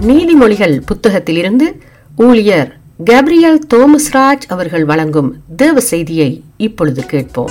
நீதிமொழிகள் புத்தகத்திலிருந்து ஊழியர் கேப்ரியல் தோமஸ்ராஜ் அவர்கள் வழங்கும் தேவ செய்தியை இப்பொழுது கேட்போம்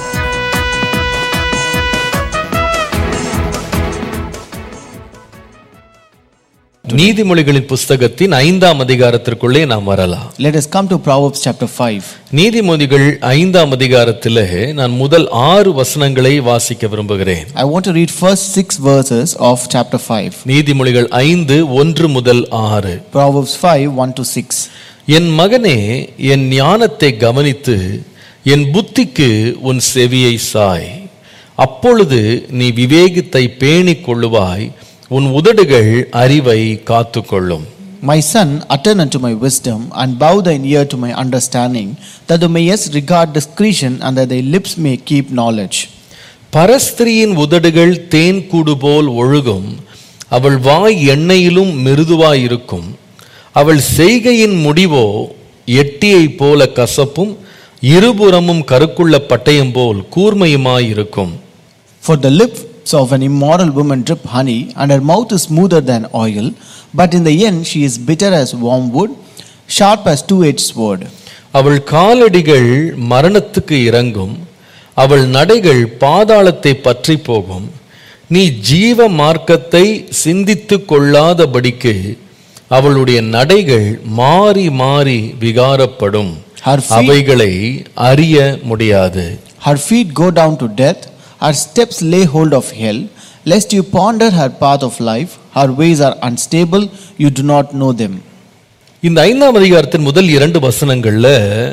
நீதிமொழிகளின் புஸ்தகத்தின் ஐந்தாம் அதிகாரத்திற்குள்ளே நாம் வரலாம் Let us come to Proverbs chapter 5. நீதிமொழிகள் ஐந்தாம் அதிகாரத்திலே நான் முதல் ஆறு வசனங்களை வாசிக்க விரும்புகிறேன் I want to read first six verses of chapter 5. நீதிமொழிகள் ஐந்து ஒன்று முதல் ஆறு Proverbs 5 1 to 6. என் மகனே என் ஞானத்தை கவனித்து என் புத்திக்கு உன் செவியை சாய் அப்பொழுது நீ விவேகத்தை பேணிக் கொள்ளுவாய் உன் உதடுகள் அறிவை காத்துக்கொள்ளும் My son, attend unto my wisdom, and bow thine ear to my understanding, that thou mayest regard discretion, and that thy lips may keep knowledge. பரஸ்திரியின் உதடுகள் தேன் கூடு போல் ஒழுகும் அவள் வாய் எண்ணெயிலும் மிருதுவாயிருக்கும் அவள் செய்கையின் முடிவோ எட்டியைப் போல கசப்பும் இருபுறமும் கருக்குள்ள பட்டயம் போல் கூர்மையுமாயிருக்கும் For the lips of an immoral woman drip honey, and her mouth is smoother than oil, but in the end she is bitter as wormwood, sharp as two edged sword. அவள் காலடிகள் மரணத்துக்கு இறங்கும் அவள் நடைகள் பாதாளத்தை பற்றி போகும் நீ ஜீவ மார்க்கத்தை சிந்தித்து கொள்ளாதபடிக்கு அவளுடைய நடைகள் மாறி மாறி விகாரப்படும் Her feet, அவைகளை அறிய முடியாது her feet go down to death, her steps lay hold of hell, lest you ponder her path of life, her ways are unstable, you do not know them. இந்த ஐந்தாம் அதிகாரத்தின் முதல் இரண்டு வசனங்கள்ல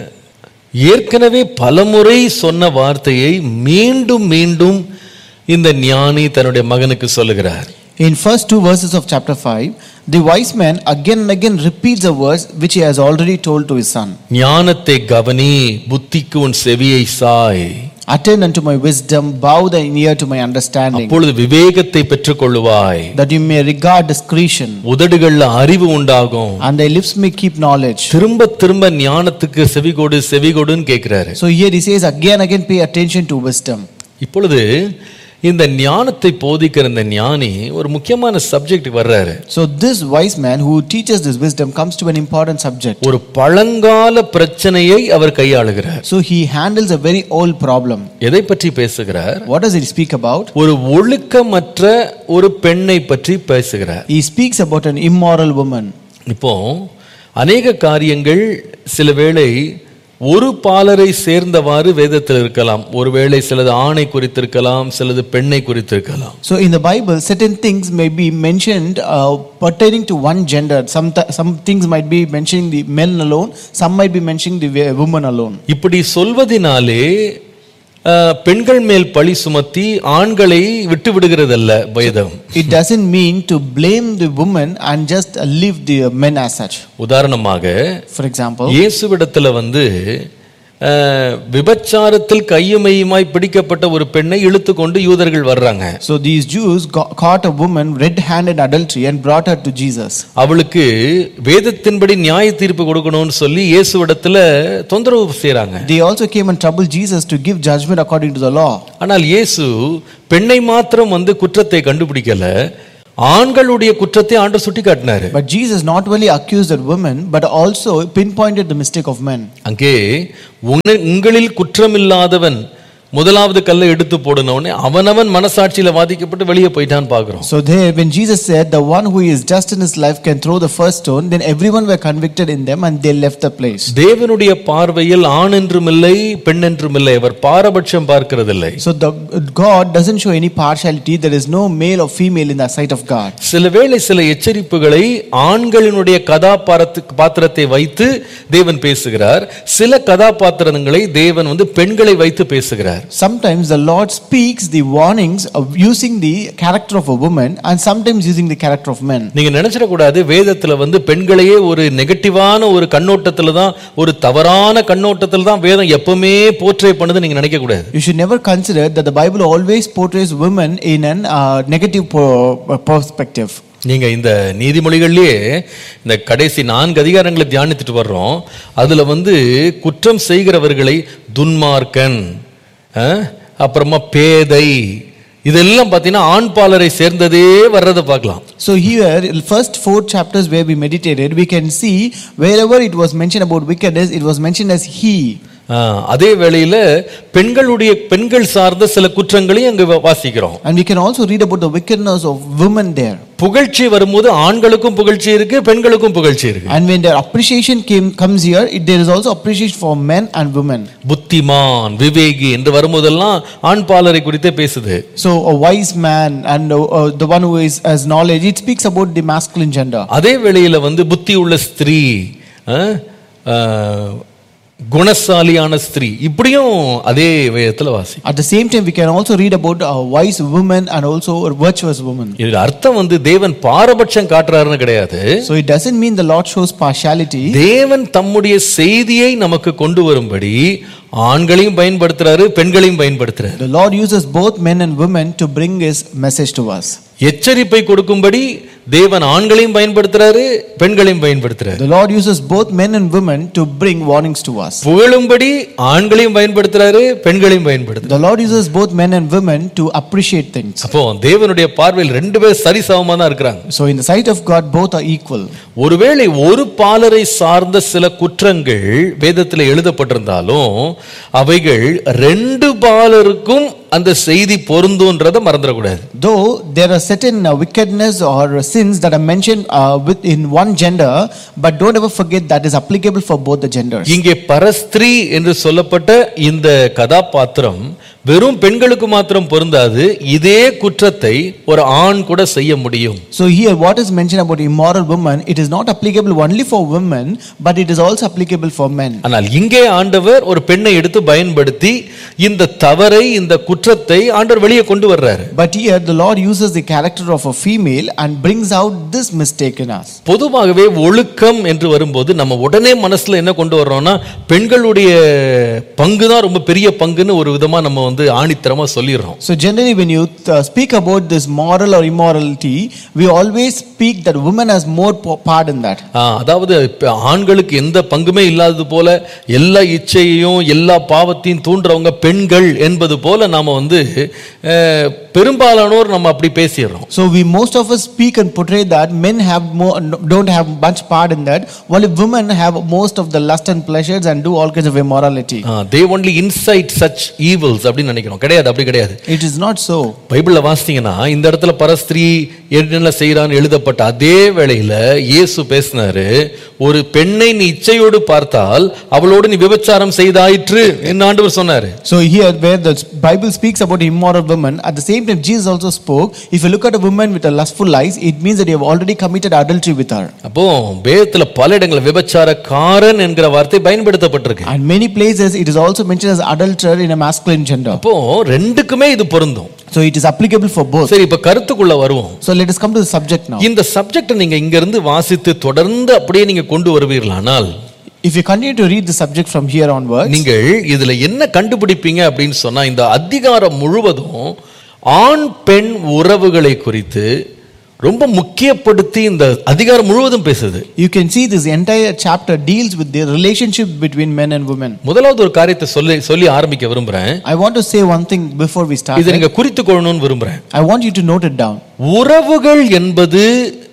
ஏற்கனவே பலமுறை சொன்ன வார்த்தையை மீண்டும் மீண்டும் இந்த ஞானி தன்னுடைய மகனுக்கு சொல்லுகிறார் In first two verses of chapter 5, the wise man again and again repeats a verse which he has already told to his son. ஞானத்தை கவனி புத்திக்கு உன் செவியை Sai Attend unto my wisdom, bow thine ear to my understanding, அப்பொழுது விவேகத்தை பெற்றுக்கொள்ளுவாய் that you may regard discretion, உதடுகள்ல அறிவு உண்டாகும் and thy lips may keep knowledge. திரும்ப திரும்ப ஞானத்துக்கு செவிகொடு செவிகொடுன்னு கேட்கிறாரு So here he says, again and again pay attention to wisdom. இப்பொழுது இந்த ஞானத்தை போதிக்கிற இந்த ஞானி ஒரு முக்கியமான சப்ஜெக்ட் வர்றாரு So this wise man who teaches this wisdom comes to an important subject. ஒரு பழங்கால பிரச்சனையை அவர் கையாளுகிறார் So he handles a very old problem. எதை பற்றி பேசுகிறார் What does he speak about? ஒரு ஒழுக்கமற்ற ஒரு பெண்ணை பற்றி பேசுகிறார் He speaks about an immoral woman. இப்போ அநேக காரியங்கள் சில வேளை ஒரு பாலரை சேர்ந்தவாறு வேதத்தில் இருக்கலாம் ஒருவேளை சிலது ஆணை குறித்திருக்கலாம் சிலது பெண்ணை குறித்திருக்கலாம் So in the Bible, certain things may be mentioned uh, pertaining to one gender. Some, th- some things might be mentioning the men alone, some might be mentioning the wo- woman alone. இப்படி சொல்வதினாலே அஹ், பெண்கள் மேல் பழி சுமத்தி ஆண்களை விட்டு விடுகிறதல்ல வேதம் It doesn't mean to blame the woman and just uh, leave the men as such. உதாரணமாக For example, இயேசுவிடத்துல வந்து அஹ், விபச்சாரத்தில் கையுமையுமாய் பிடிக்கப்பட்ட ஒரு பெண்ணை இழுத்து கொண்டு யூதர்கள் வர்றாங்க so these Jews got, caught a woman red-handed adultery and brought her to Jesus. அவளுக்கு வேதத்தின்படி நியாய தீர்ப்பு கொடுக்கணும்னு சொல்லி இயேசுவிடத்துல தொந்தரவு செய்றாங்க They also came and troubled Jesus to give judgment according to the law. ஆனால் இயேசு பெண்ணை மாத்திரம் வந்து குற்றத்தை கண்டுபிடிக்கல ஆண்களுடைய குற்றத்தை ஆண்டவர் சுட்டி காட்டினாரு But Jesus not only accused that woman, but also pinpointed the mistake of men. அங்கே உன்ன- உங்களில் குற்றமில்லாதவன் முதலாவது கல்லை எடுத்து போடணும்னே அவனவன் மனசாட்சியில வாதிக்கப்பட்டு வெளியே போயிட்டான்னு பாக்குறோம் So there, when Jesus said, the one who is just in his life can throw the first stone, then everyone were convicted in them and they left the place. தேவனுடைய பார்வையில் ஆண் என்றும் இல்லை பெண் என்றும் இல்லை அவர் பாரபட்சம் பார்க்கிறதில்லை So the God doesn't show any partiality. There is no male or female in the sight of God. சில வேளை சில எச்சரிப்புகளை ஆண்களினுடைய கதாபாத்திர பாத்திரத்தை வைத்து தேவன் பேசுகிறார் சில கதாபாத்திரங்களை தேவன் வந்து பெண்களை வைத்து பேசுகிறார் Sometimes the Lord speaks the warnings of using the character of a woman and sometimes using the character of men. நீங்க நினைச்சிடக்கூடாது வேதத்துல வந்து பெண்களையே ஒரு நெகட்டிவான ஒரு கண்ணோட்டத்துல தான் ஒரு தவறான கண்ணோட்டத்துல தான் வேதம் எப்பவுமே போர்ட்ரே பண்ணுது நீங்க நினைக்க கூடாது You should never consider that the Bible always portrays women in an uh, negative po- perspective. நீங்க இந்த நீதிமொழிகள்லயே இந்த கடைசி நான்கு அதிகாரங்களை தியானித்துட்டு வர்றோம் அதுல வந்து குற்றம் செய்கிறவர்களை துன்மார்க்கன் அஹ், அப்புறமா பேதை இதெல்லாம் பார்த்தீங்கன்னா ஆண் பாலரை சேர்ந்ததே வர்றதை பார்க்கலாம் So here, in first four chapters where we meditated, we can see wherever it was mentioned about wickedness, it was mentioned as he. ஆ, அதே வேளையில பெண்களுடைய பெண்கள் சார்ந்த சில குற்றங்களையும் அங்க வா- வாசிக்கிறோம் And we can also read about the wickedness of women there. புகழ்ச்சி வரும்போது ஆண்களுக்கும் புகழ்ச்சி இருக்கு பெண்களுக்கும் புகழ்ச்சி இருக்கு And when their appreciation came, comes here, it, there is also appreciation for men and women. புத்திமான் விவேகி என்று வரும்போதெல்லாம் ஆண் பாலரை குறித்தே பேசுது So a wise man and uh, uh, the one who is has knowledge, it speaks about the masculine gender. அதே வேளையில வந்து புத்தி உள்ள ஸ்திரீ ஆ, ஆ, குணசாலியான ஸ்திரீ இப்படியும் அதே வேதத்துல வாசி At the same time, we can also read about a wise woman and also a virtuous woman. இதுக்கு அர்த்தம் வந்து தேவன் பாரபட்சம் காட்டுறாருன்னு கிடையாது So it doesn't mean the Lord shows partiality. தேவன் தம்முடைய செய்தியை நமக்கு கொண்டு வரும்படி ஆண்களையும் பயன்படுத்துறாரு பெண்களையும் பயன்படுத்துறாரு The Lord uses both men and women to bring His message to us. எச்சரிப்பை கொடுக்கும்படி தேவன் ஆண்களையும் பயன்படுத்துறாரு பெண்களையும் பயன்படுத்துறாரு The Lord uses both men and women to bring warnings to us. புகழும்படி ஆண்களையும் பயன்படுத்துறாரு பெண்களையும் பயன்படுத்துறாரு The Lord uses both men and women to appreciate things. அப்போ தேவனுடைய பார்வையில் ரெண்டு பேர் சரிசமமா தான் இருக்கிறாங்க So in the sight of God, both are equal. ஒருவேளை ஒரு பாலரை சார்ந்த சில குற்றங்கள் வேதத்தில் எழுதப்பட்டிருந்தாலும் அவைகள் ரெண்டு பாலருக்கும் அந்த செய்தி பொருந்துன்றதை மறந்துடக்கூடாது Though there are certain uh, wickedness or sins that are mentioned uh, within one gender, but don't ever forget that is applicable for both the genders. இங்கே பரஸ்திரீ என்று சொல்லப்பட்ட இந்த கதாபாத்திரம் வெறும் பெண்களுக்கு மாத்திரம் பொருந்தாது இதே குற்றத்தை ஒரு ஆண் கூட செய்ய முடியும் So here, what is mentioned about immoral woman, it is not applicable only for women, but it is also applicable for men. ஆனால் இங்கே ஆண்டவர் ஒரு பெண்ணை எடுத்து பயன்படுத்தி இந்த தவறை இந்த குற்றத்தை ஆண்டவர் வெளியே கொண்டு வர்றாரு But here, the Lord uses the character of a female and brings out this mistake in us. பொதுவாகவே ஒழுக்கம் என்று வரும்போது நம்ம உடனே மனசுல என்ன கொண்டு வர்றோம்னா பெண்களுடைய பங்கு தான் ரொம்ப பெரிய பங்குன்னு ஒரு விதமா நம்ம வந்து ஆணித்தரமா சொல்லிடுறோம் So generally, when you uh, speak about this moral or immorality, we always speak that woman has more po- part in that. ஆ, அதாவது இப்ப ஆண்களுக்கு எந்த பங்குமே இல்லாதது போல எல்லா இச்சையையும் எல்லா பாவத்தையும் தூண்டுறவங்க பெண்கள் என்பது போல நாம வந்து அஹ், பெரும்பாலானோர் நம்ம அப்படி பேசிடுறோம் So we most of us speak and portray that men have more don't have much part in that, while women have most of the lust and pleasures and do all kinds of immorality. They only inside such evils அப்படின்னு நினைக்கிறோம் கிடையாது அப்படி கிடையாது It is not so. பைபிள்ல வாசித்தீங்கன்னா இந்த இடத்துல பரஸ்திரீ என்ன செய்யறான்னு எழுதப்பட்ட அதே வேளையில இயேசு பேசினாரு ஒரு பெண்ணை நீ இச்சையோடு பார்த்தால் அவளோடு நீ விபச்சாரம் செய்தாயிற்று என்று ஆண்டவர் சொன்னாரு So here, where the Bible speaks about immoral women, at the same time Jesus also spoke. If you look at a woman with a lustful eyes, it means that you have already committed adultery with her. அப்போ வேதத்துல பல இடங்கள் விபச்சாரக்காரன் என்கிற வார்த்தை பயன்படுத்தப்பட்டிருக்கு And many places it is also mentioned as adulterer in a masculine gender. அப்போ ரெண்டுக்குமே இது பொருந்தும் So it is applicable for both. சரி இப்ப கருத்துக்குள்ள வருவோம் So let us come to the subject now. இந்த சப்ஜெக்ட் நீங்க இங்க இருந்து வாசித்து தொடர்ந்து அப்படியே நீங்க கொண்டு வருவீர்களானால் If you continue to read the subject from here onwards, நீங்கள் இதுல என்ன கண்டுபிடிப்பீங்க அப்படின்னு சொன்னா இந்த அதிகாரம் முழுவதும் ஆண் பெண் உறவுகளை குறித்து ரொம்ப முக்கியப்படுத்தி இந்த அதிகாரம் முழுவதும் பேசுது you can see this entire chapter deals with the relationship between men and women. முதலாவது ஒரு காரியத்தை சொல்லி சொல்லி ஆரம்பிக்க விரும்புறேன் I want to say one thing before we start. இதை நீங்க குறித்து கொள்ளணும்னு விரும்புறேன் I want you to note it down. உறவுகள் என்பது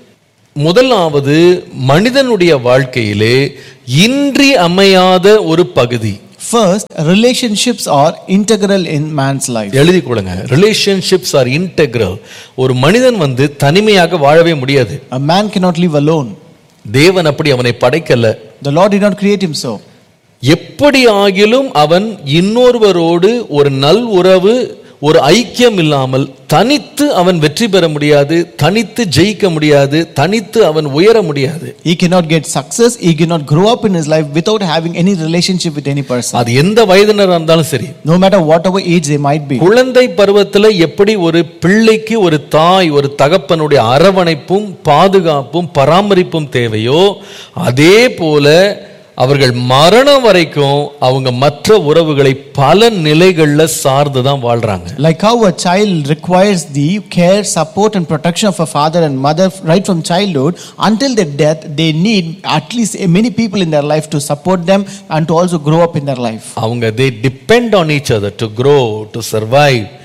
முதலாவது மனிதனுடைய வாழ்க்கையிலே இன்றி அமையாத ஒரு பகுதி First, relationships are integral in man's life. எழுதி கொள்ளுங்க ரிலேஷன்ஷிப்ஸ் ஆர் இன்டெக்ரல் ஒரு மனிதன் வந்து தனிமையாக வாழவே முடியாது A man cannot live alone. தேவன் அப்படி அவனை படைக்கல The Lord did not create him so. எப்படி ஆகிலும் அவன் இன்னொருவரோடு ஒரு நல் உறவு ஒரு ஐக்கியம் இல்லாமல் தனித்து அவன் வெற்றி பெற முடியாது தனித்து ஜெயிக்க முடியாது தனித்து அவன் உயர முடியாது He cannot get success. He cannot grow up in his life without having any relationship with any person. அது எந்த வயதினராக இருந்தாலும் சரி No matter whatever age they might be. குழந்தை பருவத்துல எப்படி ஒரு பிள்ளைக்கு ஒரு தாய் ஒரு தகப்பனுடைய அரவணைப்பும் பாதுகாப்பும் பராமரிப்பும் தேவையோ அதே போல அவர்கள் மரணம் வரைக்கும் அவங்க மற்ற உறவுகளை பல நிலைகள்ல சார்ந்து தான் வாழ்றாங்க Like how a child requires the care, support, and protection of a father and mother right from childhood until their death, they need at least many people in their life to support them and to also grow up in their life. அவங்க they depend on each other to grow to survive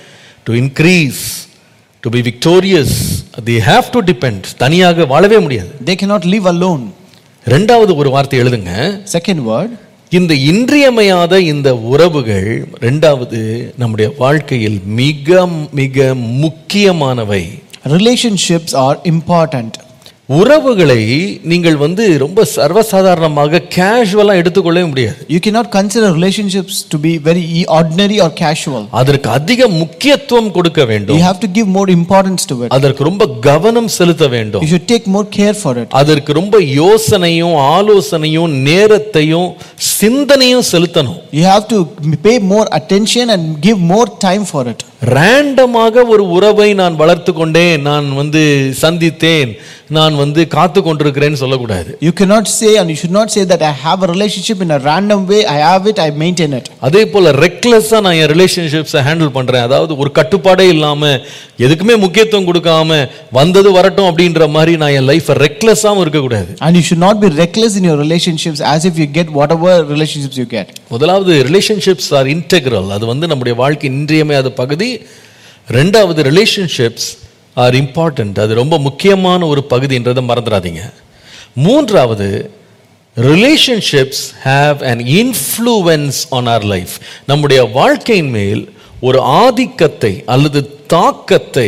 to increase to be victorious they have to depend தனியாக வாழவே முடியாது They cannot live alone. ரெண்டாவது ஒரு வார்த்தை எழுதுங்க Second word, இந்த இன்றியமையாத இந்த உறவுகள் ரெண்டாவது நம்முடைய வாழ்க்கையில் மிக மிக முக்கியமானவை relationships are important. உறவுகளை நீங்கள் வந்து ரொம்ப சர்வசாதாரணமாக கேஷுவலா எடுத்துக்கொள்ளவே முடியாது You cannot consider relationships to be very e- ordinary or casual. அதற்கு அதிக முக்கியத்துவம் கொடுக்க You வேண்டும் have to give more importance to it. அதற்கு ரொம்ப கவனம் செலுத்த வேண்டும் You should take more care for it. அதற்கு ரொம்ப யோசனையும் ஆலோசனையும் நேரத்தையும் சிந்தனையும் செலுத்தணும் You have to pay more attention and give more time for it. ரேண்டமாக ஒரு உறவை நான் வளர்த்து கொண்டேன் நான் வந்து சந்தித்தேன் நான் வந்து காத்து கொண்டிருக்கிறேன்னு சொல்லக்கூடாது You cannot say and you should not say that I have a relationship in a random way. I have it, I maintain it. அதே போல ரெக்லெஸ்ஸா நான் என் ரிலேஷன்ஷிப்ஸை ஹேண்டில் பண்றேன் அதாவது ஒரு கட்டுப்பாடே இல்லாம எதுக்குமே முக்கியத்துவம் கொடுக்காம வந்தது வரட்டும் அப்படின்ற மாதிரி நான் என் லைஃப்பை ரெக்லெஸ்ஸாவும் இருக்கக்கூடாது And you should not be reckless in your relationships as if you get whatever relationships you get. முதலாவது ரிலேஷன்ஷிப்ஸ் ஆர் இன்டெக்ரல் அது வந்து நம்முடைய வாழ்க்கை இன்றியமையாத பகுதி ரெண்டாவது ரிலேஷன்ஷிப்ஸ் ஆர் இம்பார்ட்டன்ட் அது ரொம்ப முக்கியமான ஒரு பகுதின்றதை மறந்துடாதீங்க மூன்றாவது relationships have an influence on our life நம்முடைய வாழ்க்கையின் மேல் ஒரு ஆதிக்கத்தை அல்லது தாக்கத்தை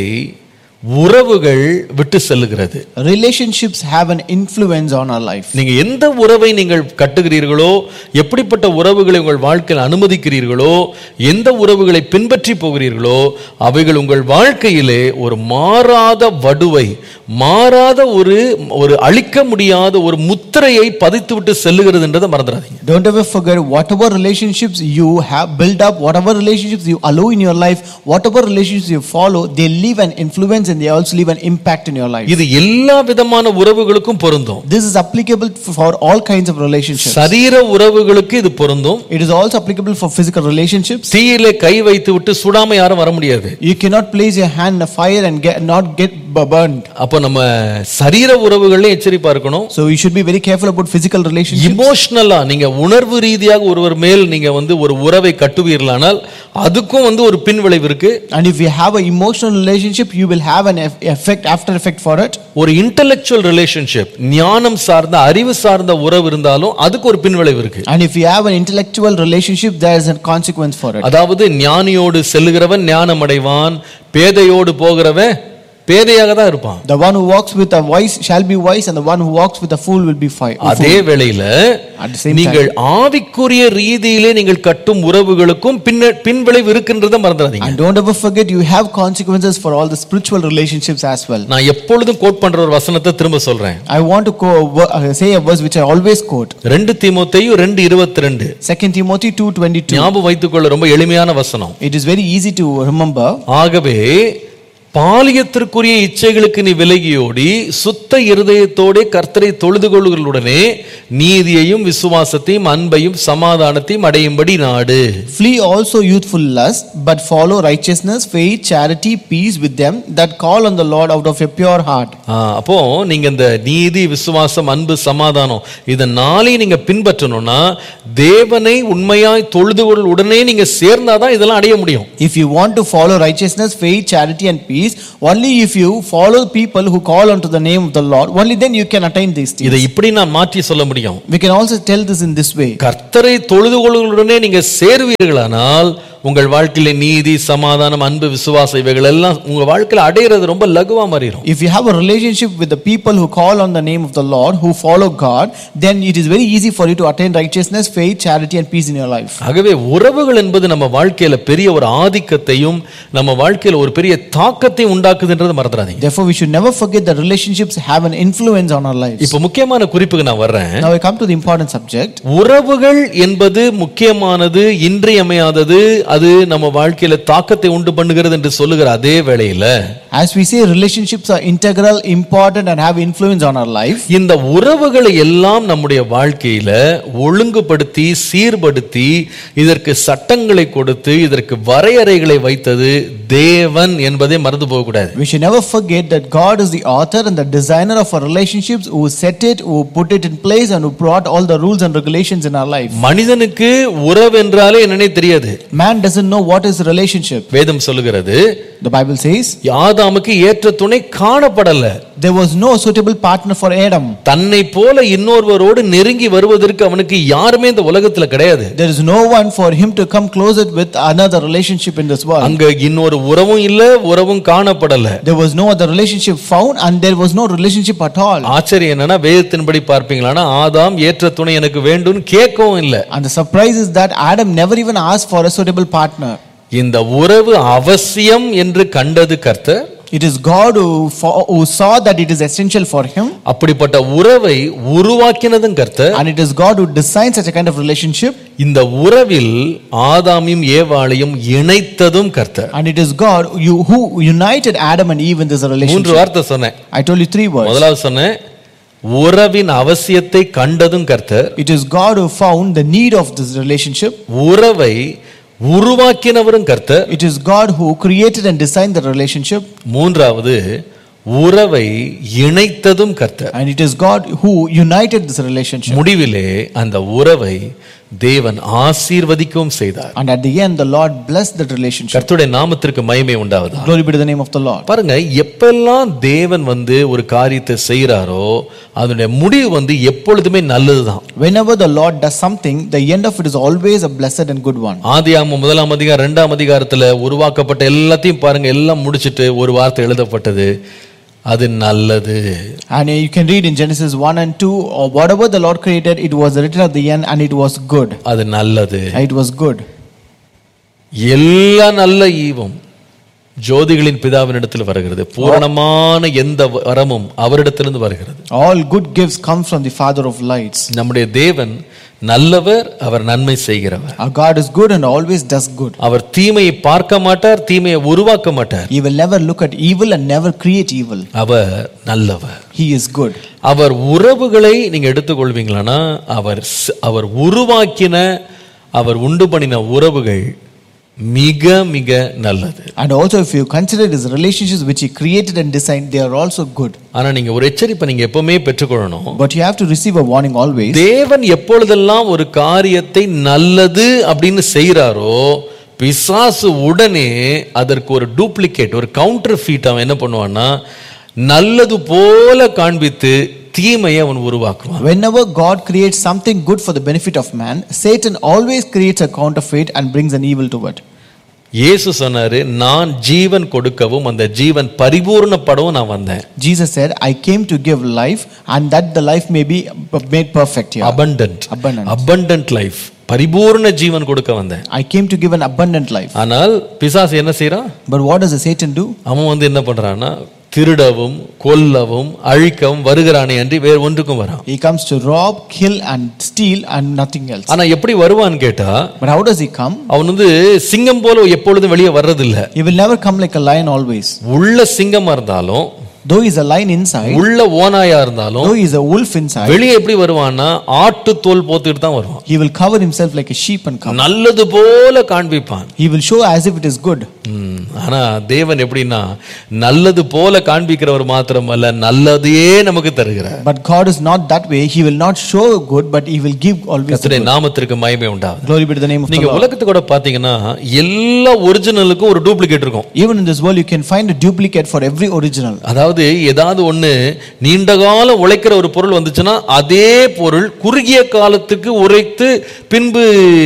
உறவுகள் விட்டு செல்லுகிறது Relationships have an influence on our life. நீங்க எந்த உறவை நீங்கள் கட்டுகிறீர்களோ எப்படிப்பட்ட உறவுகளை உங்கள் வாழ்க்கையில் அனுமதிக்கிறீர்களோ எந்த உறவுகளை பின்பற்றி போகிறீர்களோ அவைகள் உங்கள் வாழ்க்கையிலே ஒரு மாறாத வடுவை மாறாத ஒரு ஒரு அழிக்க முடியாத ஒரு முத்திரையை பதித்து விட்டு செல்லுகிறதுன்றதை மறந்துடாதீங்க Don't ever forget whatever relationships you have built up, whatever relationships you allow in your life, whatever relationships you follow, they leave an influence and they also leave an impact in your life. இது எல்லா விதமான உறவுகளுக்கும் பொருந்தும் This is applicable for all kinds of relationships. சரீர உறவுகளுக்கு இது பொருந்தும் It is also applicable for physical relationships. தீயிலே கை வைத்து விட்டு சுடாம யாரும் வர முடியாது You cannot place your hand in a fire and get, not get bu- burned. அப்போ நம்ம சரீர உறவுகள்லையும் எச்சரிப்பா இருக்கணும் So you should be very careful about physical relationships. இமோஷனலா நீங்க உணர்வு ரீதியாக ஒருவர் மேல் நீங்க வந்து ஒரு உறவை கட்டுவீர்களானால் அதுக்கும் வந்து ஒரு பின்விளைவு இருக்கு And if you have an emotional relationship, you will have an eff- effect, after effect for it. ஒரு இன்டலெக்சுவல் ரிலேஷன்ஷிப் ஞானம் சார்ந்த அறிவு சார்ந்த உறவு இருந்தாலும் அதுக்கு ஒரு பின்விளைவு இருக்கு And if you have an intellectual relationship, there is a consequence for it. அதாவது ஞானியோடு செல்லுகிறவன் ஞானம் அடைவான் பேதையோடு போகிறவன் பேதையாக தான் இருப்பான் The one who walks with a wise shall be wise, and the one who walks with a fool will be fi- a அதே fool. வேளையில At the same நீங்கள் ஆவிக்குரிய ரீதியிலே நீங்கள் கட்டும் உறவுகளுக்கும் பின்ன பின்விளைவு இருக்கின்றதை மறந்துடாதீங்க And don't ever forget, you have consequences for all the spiritual relationships as well. நான் எப்பொழுதும் கோட் பண்ற ஒரு வசனத்தை திரும்ப சொல்றேன் I want to co- wo- uh, say a verse which I always quote. ரெண்டு தீமோத்தேயு ரெண்டு இருபத்தி ரெண்டு 2 Timothy 2.22. ஞாபகம் வைத்துக்கொள்ள ரொம்ப எளிமையான வசனம் It is very easy to remember. ஆகவே பாலியத்திற்குரிய இச்சைகளுக்கு நீ விலகியோடி சுத்த இருதயத்தோடே கர்த்தரை தொழுது கொள்ளுகளுடனே நீதியையும் விசுவாசத்தையும் அன்பையும் சமாதானத்தையும் அடையும்படி நாடு Flee also youthful lust, but follow righteousness, faith, charity, peace with them that call on the Lord out of a pure heart. ஆ, அப்போ நீங்க இந்த நீதி விசுவாசம் அன்பு சமாதானம் இதை நாளையும் நீங்க பின்பற்றணும்னா தேவனை உண்மையாய் தொழுது கொள் உடனே நீங்க சேர்ந்தாதான் இதெல்லாம் அடைய முடியும் If you want to follow righteousness, faith, charity, and peace, only if you follow people who call unto the name of the Lord, only then you can attain these things. இதை இப்படி நான் மாற்றி சொல்ல முடியும் We can also tell this in this way. கர்த்தரை தொழுது கொள்ளுடனே நீங்க சேருவீர்களானால் உங்கள் வாழ்க்கையில நீதி சமாதானம் அன்பு விசுவாசம் இவைகள் எல்லாம் உங்க வாழ்க்கையில அடையிறது ரொம்ப லகுவா மாறிடும் If you have a relationship with the people who call on the name of the Lord, who follow God, then it is very easy for you to attain righteousness, faith, charity, and peace in your life. ஆகவே உறவுகள் என்பது நம்ம வாழ்க்கையில பெரிய ஒரு ஆதிக்கத்தையும் நம்ம வாழ்க்கையில ஒரு பெரிய தாக்கத்தையும் உண்டாக்குதுன்றது மறந்துடாதீங்க Therefore, we should never forget that relationships have an influence on our lives. இப்ப முக்கியமான குறிப்புக்கு நான் வர்றேன் Now I come to the important subject. உறவுகள் என்பது முக்கியமானது இன்றியமையாதது அது நம்ம வாழ்க்கையில தாக்கத்தை உண்டு பண்ணுகிறது என்று சொல்லுகிற அதே வேளையில As we say, relationships are integral, important, and have influence on our life. இந்த உறவுகளை எல்லாம் நம்முடைய வாழ்க்கையில ஒழுங்குபடுத்தி சீர்படுத்தி இதற்கு சட்டங்களை கொடுத்து இதற்கு வரையறைகளை வைத்தது தேவன் என்பதை மறந்து போக கூடாது We should never forget that God is the author and the designer of our relationships, who set it, who put it in place, and who brought all the rules and regulations in our life. மனிதனுக்கு உறவு என்றாலே என்னன்னே தெரியாது Man doesn't know what is relationship. வேதம் சொல்லுகிறது The Bible says ஆதாமுக்கு ஏற்ற துணை காணப்படல there was no suitable partner for Adam. தன்னை போல இன்னொருவரோடு நெருங்கி வருவதற்கு அவனுக்கு யாருமே இந்த உலகத்துல கிடையாது There is no one for him to come closer with another relationship in this world. அங்க இன்னொரு உறவும் இல்ல உறவும் காணப்படல There was no other relationship found, and there was no relationship at all. ஆச்சரியம் என்னன்னா வேதத்தின்படி பார்ப்பீங்களான்னா ஆதாம் ஏற்ற துணை எனக்கு வேண்டும்னு கேட்கவும் இல்லை And the surprise is that Adam never even asked for a suitable partner. இந்த உறவு அவசியம் என்று கண்டது கர்த்தர் It is God who, fo- who saw that it is essential for him, அப்படிப்பட்ட உறவை உருவாக்கினதும் கர்த்தர் and it is God who designed such a kind of relationship, இந்த உறவில் ஆதாமையும் ஏவாளையும் இணைத்ததும் கர்த்தர் and it is God you, who united Adam and Eve in this மூன்று relationship. வார்த்தை சொன்னேன் I told you three words. முதலாவது சொன்னேன் உறவின் அவசியத்தை கண்டதும் கர்த்தர் It is God who found the need of this relationship. உறவை உருவாக்கினவரும் கர்த்தர் It is God who created and designed the relationship, மூன்றாவது உறவை இணைத்ததும் கர்த்தர் and it is God who united this relationship. முடிவிலே அந்த உறவை தேவன் ஆசீர்வதிக்கவும் செய்தார் And at the end, the Lord blessed that relationship. கர்த்தருடைய நாமத்திற்கு மகிமை உண்டாவதா Glory be to the name of the Lord. பாருங்க எப்பெல்லாம் தேவன் வந்து ஒரு காரியத்தை செய்கிறாரோ அதனுடைய முடிவு வந்து எப்பொழுதுமே நல்லதுதான் Whenever the Lord does something, the end of it is always a blessed and good one. ஆதியாகமம் முதலாம் அதிகாரம் இரண்டாம் அதிகாரத்துல உருவாக்கப்பட்ட எல்லாத்தையும் பாருங்க எல்லாம் முடிச்சிட்டு ஒரு வார்த்தை எழுதப்பட்டது அது நல்லது And you can read in Genesis 1 and 2, or whatever the Lord created, it was written at the end and it was good. அது நல்லது It was good. எல்லா நல்ல ஈவும் ஜோதிகளின் பிதாவினிடத்தில் வருகிறது பூரணமான எந்த வரமும் அவரிடத்திலிருந்து வருகிறது All good gifts come from the Father of lights. நம்முடைய தேவன் நல்லவர் அவர் நன்மை செய்கிறவர் Our God is good and always does good. அவர் தீமையை பார்க்க மாட்டார் தீமையை உருவாக்க மாட்டார் He will never look at evil and never create evil. அவர் நல்லவர் He is good. அவர் உறவுகளை நீங்க எடுத்துக்கொள்வீங்களானா அவர் ஸ்- அவர் உருவாக்கின அவர் உண்டு பண்ணின உறவுகள் மிக மிக நல்லது And also, if you consider his relationships which he created and designed, they are also good. ஆனா நீங்க ஒரு எச்சரிப்பை நீங்க எப்பவுமே பெற்றுக்கொள்ளணும் But you have to receive a warning always. தேவன் எப்பொழுதெல்லாம் ஒரு காரியத்தை நல்லது அப்படின்னு செய்றாரோ பிசாசு உடனே அதற்கு ஒரு டூப்ளிகேட் ஒரு கவுண்டர் ஃபீட் அவன் என்ன பண்ணுவான்னா நல்லது போல காண்பித்து தீமையை அவன் உருவாக்குவான் Whenever God creates something good for the benefit of man, Satan always creates a counterfeit and brings an evil to it. இயேசு சொன்னாரு நான் ஜீவன் கொடுக்கவும் அந்த ஜீவன் பரிபூர்ணப்படவும் நான் வந்தேன் Jesus said, I came to give life and that the life may be made perfect here. abundant Abundant. abundant life பரிபூர்ண ஜீவன் கொடுக்க வந்தேன் I came to give an abundant life. ஆனால் பிசாசு என்ன செய்றான் But what does the Satan do? அவன் வந்து என்ன பண்றான்னா திருடவும் கொல்லவும் அழிக்கவும் வருகிறானே அன்றி வேறு ஒன்றுக்கும் வரான் He comes to rob, kill, and steal, and nothing else. ஆனா எப்படி வருவான்னு கேட்டா But how does he come? அவன் வந்து சிங்கம் போல எப்பொழுதும் வெளியே வர்றதில்ல He will never come like a lion always. உள்ள சிங்கமா இருந்தாலும் Though he's a lion inside, உள்ள ஓனாயா இருந்தாலும் though he's a wolf inside, வெளியே எப்படி வருவான்னா ஆட்டு தோல் போத்துக்கிட்டு தான் வருவான் he will cover himself like a sheep and come. நல்லது போல காண்பிப்பான் He will show as if it is good. ம், ஆனா தேவன் எப்படின்னா நல்லது போல காண்பிக்கிறவர் மாத்திரமல்ல நல்லதையே நமக்கு தருகிறார் But God is not that way. He will not show good, but He will give always the கர்த்தருடைய good. நாமத்திற்கு மகிமை உண்டாகுது Glory be to the name of the நீங்க Lord. உலகத்து கூட பாத்தீங்கன்னா எல்லா ஒரிஜினலுக்கும் ஒரு டூப்ளிகேட் இருக்கும் Even in this world, you can find a duplicate for every original. அதாவது ஏதாவது ஒண்ணு நீண்ட காலம் உழைக்கிற ஒரு பொருள் வந்துச்சுன்னா அதே பொருள் குறுகிய காலத்துக்கு உரைத்து பின்பு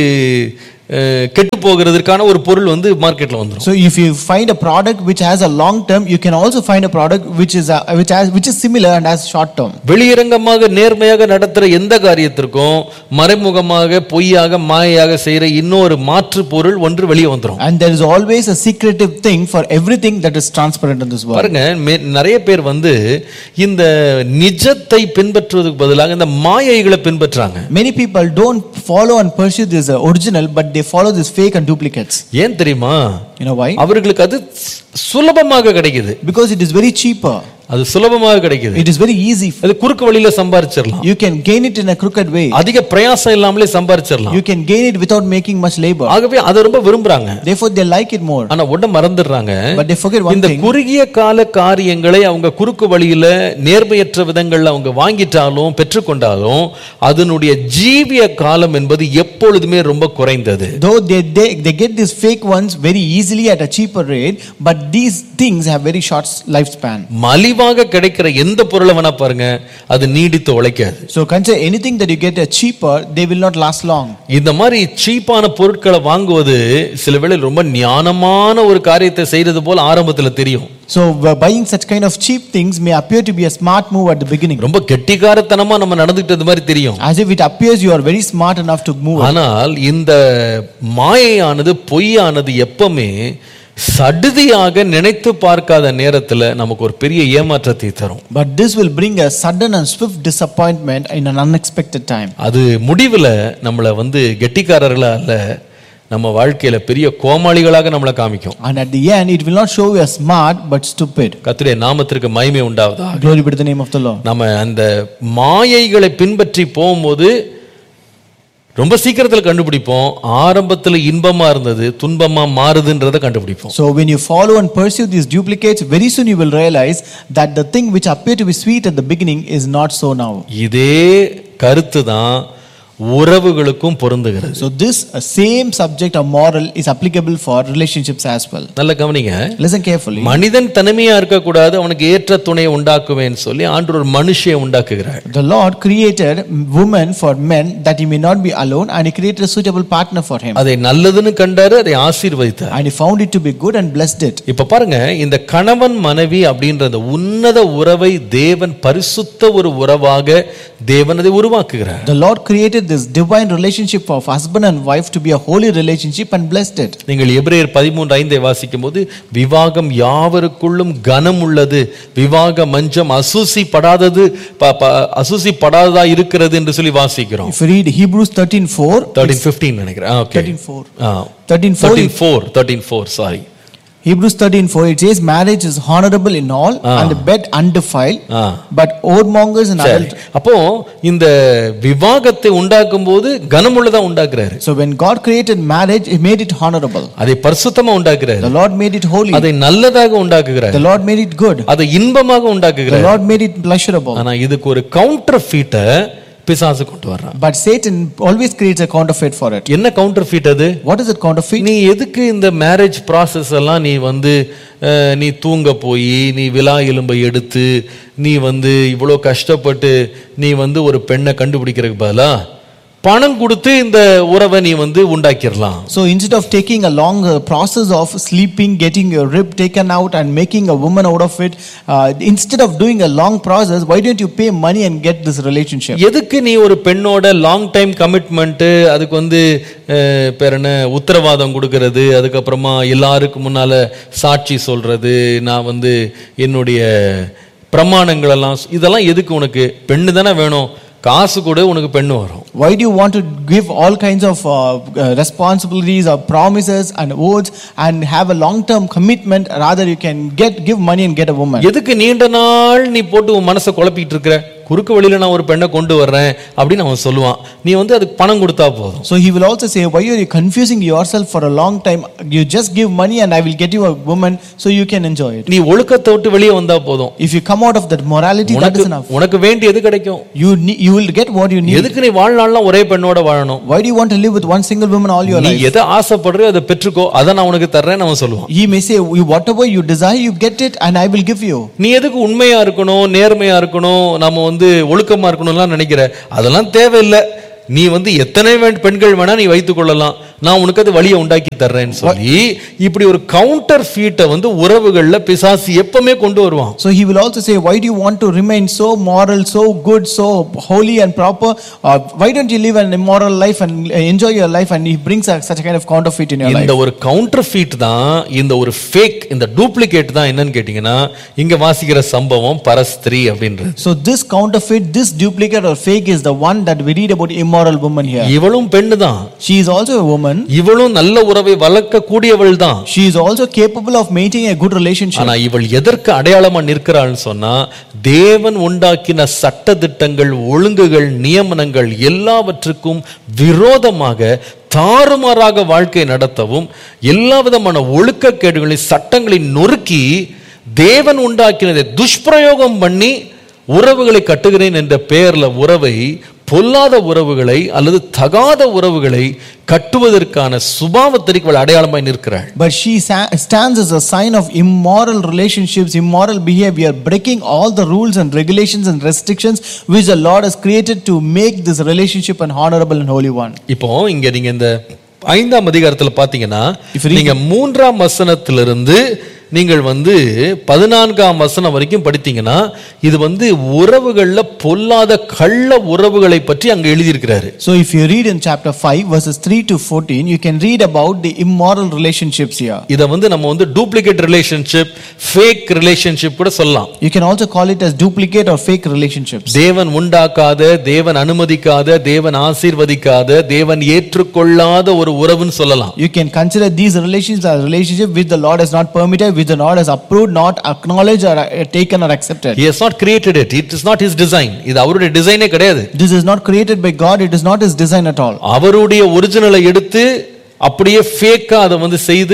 அஹ், கெட்டு போகிறதுக்கான ஒரு பொருள் வந்து மார்க்கெட்ல வந்துடும் So, if you find a product which has a long term, you can also find a product which is a, which has which is similar and has short term. வெளியரங்கமாக நேர்மையாக நடத்துற எந்த காரியத்திற்கும் மறைமுகமாக பொய்யாக மாயையாக செய்யற இன்னொரு மாற்று பொருள் ஒன்று வெளியே வந்துடும் And there is always a secretive thing for everything that is transparent in this world. பாருங்க மே- நிறைய பேர் வந்து இந்த நிஜத்தை பின்பற்றுவதற்கு பதிலாக இந்த மாயைகளை பின்பற்றாங்க Many people don't follow and pursue this uh, original, but they follow this fake and duplicates. ஏன் தெரியுமா You know why? அவர்களுக்கு அது சுலபமாக கிடைக்குது Because it is very cheaper. அது சுலபமாக கிடைக்குது It is very easy. அது குறுக்கு வழியில சம்பாரிச்சிடலாம் You can gain it in a crooked way. அதிக பிரயாசம் இல்லாமலே சம்பாரிச்சிடலாம் You can gain it without making much labor. ஆகவே அதை ரொம்ப விரும்புறாங்க Therefore, they like it more. ஆனா உடனே மறந்துடுறாங்க But they forget one இந்த thing. குறுகிய கால காரியங்களை அவங்க குறுக்கு வழியில நேர்மையற்ற விதங்கள்ல அவங்க வாங்கிட்டாலும் பெற்றுக்கொண்டாலும் அதனுடைய ஜீவிய காலம் என்பது எப்பொழுதுமே ரொம்ப குறைந்தது Though they, they, they get these fake ones very easily at a cheaper rate, but these things have very short lifespan. மலிவாக கிடைக்கிற எந்த பொருளை வேணா பாருங்க அது நீடித்து உழைக்காது So consider anything that you get a cheaper, they will not last long. இந்த மாதிரி சீப்பான பொருட்களை வாங்குவது சில வேளை ரொம்ப ஞானமான ஒரு காரியத்தை செய்யறது போல ஆரம்பத்துல தெரியும் So uh, buying such kind of cheap things may appear to be a smart move at the beginning. ரொம்ப கெட்டிக்காரத்தனமா நம்ம நடந்துக்கிட்டது மாதிரி தெரியும் As if it appears you are very smart enough to move. ஆனால் இந்த மாயையானது பொய்யானது எப்பவுமே சடுதியாக நினைத்து பார்க்காத நேரத்துல நமக்கு ஒரு பெரிய ஏமாற்றத்தை தரும் But this will bring a sudden and swift disappointment in an unexpected time. அது முடிவுல நம்மளை வந்து கெட்டிக்காரர்களா அல்ல நம்ம வாழ்க்கையில பெரிய கோமாளிகளாக நம்மளை காமிக்கும் And at the end, it will not show you as smart but stupid. கர்த்தருடைய நாமத்திற்கு மகிமை உண்டாவதா Glory be to the name of the Lord. நம்ம அந்த மாயைகளை பின்பற்றி போகும்போது ரொம்ப சீக்கிரத்தில் கண்டுபிடிப்போம் ஆரம்பத்தில் இன்பமா இருந்தது துன்பமா மாறுதுன்றதை கண்டுபிடிப்போம் So when you follow and pursue these duplicates, very soon you will realize that the thing which appeared to be sweet at the beginning is not so now. இதே கருத்து தான் உறவுகளுக்கும் பொருந்துகிறது So this uh, same subject of moral is applicable for relationships as well. நல்ல கவனிங்க Listen carefully. மனிதன் தனிமையா இருக்கக்கூடாது அவனுக்கு ஏற்ற துணையை உண்டாக்குவேன்னு சொல்லி ஆண்டு ஒரு மனுஷியை உண்டாக்குகிறார் The Lord created woman for men that he may not be alone and he created a suitable partner for him. அதை நல்லதுன்னு கண்டாரு அதை ஆசீர்வதித்தார் And he found it to be good and blessed it. இப்ப பாருங்க இந்த கணவன் மனைவி அப்படின்ற அந்த உன்னத உறவை தேவன் பரிசுத்த ஒரு உறவாக தேவன் அதை உருவாக்குகிறார் The Lord created this divine relationship of husband and wife to be a holy relationship and blessed it. நீங்கள் எபிரேயர் பதிமூன்று ஐந்தை வாசிக்கும் போது விவாகம் யாவருக்குள்ளும் கனம் உள்ளது விவாக மஞ்சம் அசூசிப்படாதது ப- ப- அசூசிப்படாததா இருக்கிறது என்று சொல்லி வாசிக்கிறோம் If you read Hebrews 13 4, thirteen fifteen நினைக்கிறேன் okay 13 4. 13 4, thirteen four thirteen four sorry Hebrews 13 4, it says, Marriage is honorable in all and the bed undefiled, Ah. but whoremongers and சரி adulterers. அப்போ இந்த விவாகத்தை உண்டாக்கும் போது கனமுள்ளதா உண்டாக்குறாரு So when God created marriage, He made it honorable. அதை பரிசுத்தமா உண்டாக்குறாரு The Lord made it holy. அதை நல்லதாக உண்டாக்குகிறார் The Lord made it good. அதை இன்பமாக The உண்டாக்குகிறார் Lord made it pleasurable. ஆனா இதுக்கு ஒரு கவுண்டர் ஃபீட்டை பிசாசு கொண்டு வர்றான் But Satan always creates a counterfeit for it. என்ன கவுண்டர் ஃபீட் அது What is it counterfeit? நீ எதுக்கு இந்த மேரேஜ் ப்ராசஸ் எல்லாம் நீ வந்து அஹ், நீ தூங்க போய் நீ விழா எலும்பை எடுத்து நீ வந்து இவ்வளோ கஷ்டப்பட்டு நீ வந்து ஒரு பெண்ணை கண்டுபிடிக்கிறதுக்கு பதிலா பணம் கொடுத்து இந்த உறவை நீ வந்து உண்டாக்கிடலாம் So instead of taking a long uh, process of sleeping, getting your rib taken out, and making a woman out of it, uh, instead of doing a long process, why don't you pay money and get this relationship? எதுக்கு நீ ஒரு பெண்ணோட long time commitment அதுக்கு வந்து அஹ், பேர் என்ன உத்தரவாதம் கொடுக்கறது அதுக்கப்புறமா எல்லாருக்கும் முன்னால சாட்சி சொல்றது நான் வந்து என்னுடைய பிரமாணங்கள் எல்லாம் சொ- இதெல்லாம் எதுக்கு உனக்கு பெண்ணு தானே வேணும் காசு கூட உனக்கு பெண்ணு வரும் Why do you want to give all kinds of uh, uh, responsibilities or promises and oaths and have a long-term commitment? Rather, you can get give money and get a woman. எதுக்கு நீண்ட நாள் நீ போட்டு உன் மனசை குழப்பிட்டு இருக்கிற குறுக்கு வழியில நான் ஒரு பெண்ணை கொண்டு வர்றேன் அப்படின்னு அவன் சொல்லுவான் நீ வந்து அதுக்கு பணம் கொடுத்தா போதும் So he will also say, Why are you confusing yourself for a long time? You just give money and I will get you a woman so you can enjoy it. நீ ஒழுக்கத்தை விட்டு வெளியே வந்தா போதும் If you come out of that morality, that உனக்கு is enough. உனக்கு வேண்டியது கிடைக்கும் You, ne- you will get what you need. எதுக்கு நீ வாழ்நாள்லாம் ஒரே பெண்ணோட வாழணும் Why do you want to live with one single woman all your நீ life? எதை ஆசைப்படுறியோ அதை பெற்றுக்கோ அதை நான் உனக்கு தர்றேன்னு அவன் சொல்லுவான் He may say, "You- Whatever you desire, you get it, and I will give you. நீ எதுக்கு உண்மையா இருக்கணும் நேர்மையா இருக்கணும் நம்ம வந்து ஒழுக்கமா இருக்கணும்லாம் நினைக்கிற அதெல்லாம் தேவையில்லை நீ வந்து எத்தனை வே- பெண்கள் வேணா நீ வைத்துக் கொள்ளலாம் நான் உனக்கு அது வழியை உண்டாக்கி தர்றேன்னு சொல்லி இப்படி ஒரு கவுண்டர் ஃபீட்டை வந்து உறவுகள்ல பிசாசு எப்பவுமே கொண்டு வருவான் So he will also say, Why do you want to remain so moral, so good, so holy and proper? Uh, why don't you live an immoral life and uh, enjoy your life? And he brings a, such a kind of counterfeit in your இந்த life. ஒரு counterfeit தான் இந்த ஒரு fake இந்த duplicate தான் என்னன்னு கேட்டீங்கன்னா இங்க வாசிக்கிற சம்பவம் பரஸ்திரி அப்படின்றது So this counterfeit, this duplicate or fake is the one that we read about immorality immoral woman here. இவளும் பெண்ணு தான் She is also a woman. இவளும் நல்ல உறவை வளர்க்க கூடியவள் தான் She is also capable of maintaining a good relationship. ஆனா இவள் எதற்கு அடையாளமா நிற்கிறாள்னு சொன்னா தேவன் உண்டாக்கின சட்ட திட்டங்கள் ஒழுங்குகள் நியமனங்கள் எல்லாவற்றுக்கும் விரோதமாக தாறுமாறாக வாழ்க்கை நடத்தவும் எல்லா விதமான ஒழுக்கக்கேடுகளை சட்டங்களை நொறுக்கி தேவன் உண்டாக்கினதை துஷ்பிரயோகம் பண்ணி உறவுகளை கட்டுகிறேன் என்ற பெயர்ல உறவை பொல்லாத உறவுகளை அல்லது தகாத உறவுகளை கட்டுவதற்கான சுபாவத்திற்கு இவள் அடையாளமாய் நிற்கிறாள் But she sa- stands as a sign of immoral relationships, immoral behavior, breaking all the rules and regulations and restrictions which the Lord has created to make this relationship an honorable and holy one. இப்போ இங்க நீங்க இந்த ஐந்தாம் அதிகாரத்துல பாத்தீங்கன்னா If you read- நீங்க மூன்றாம் வசனத்திலிருந்து நீங்கள் வந்து பதினான்காம் வசனம் வரைக்கும் படித்தீங்கன்னா இது வந்து உறவுகள்ல பொல்லாத கள்ள உறவுகளை பற்றி அங்க எழுதியிருக்கிறாரு So if you read in chapter 5 verses 3 to 14, you can read about the immoral relationships here. இதை வந்து நம்ம வந்து டூப்ளிகேட் ரிலேஷன்ஷிப் ஃபேக் ரிலேஷன்ஷிப் கூட சொல்லலாம் You can also call it as duplicate or fake relationships. தேவன் உண்டாக்காத தேவன் அனுமதிக்காத தேவன் ஆசீர்வதிக்காத தேவன் ஏற்றுக்கொள்ளாத ஒரு உறவுன்னு சொல்லலாம் You can consider these relationships as relationship which the Lord has not permitted, which the Lord has approved, not acknowledged or uh, taken or accepted. He has not created it. It is not his design. இது அவருடைய டிசைனே கிடையாது This is not created by God, it is not his design at all. அவருடைய ஒரிஜினலை எடுத்து அப்படியே ஃபேக்கா அதை வந்து செய்து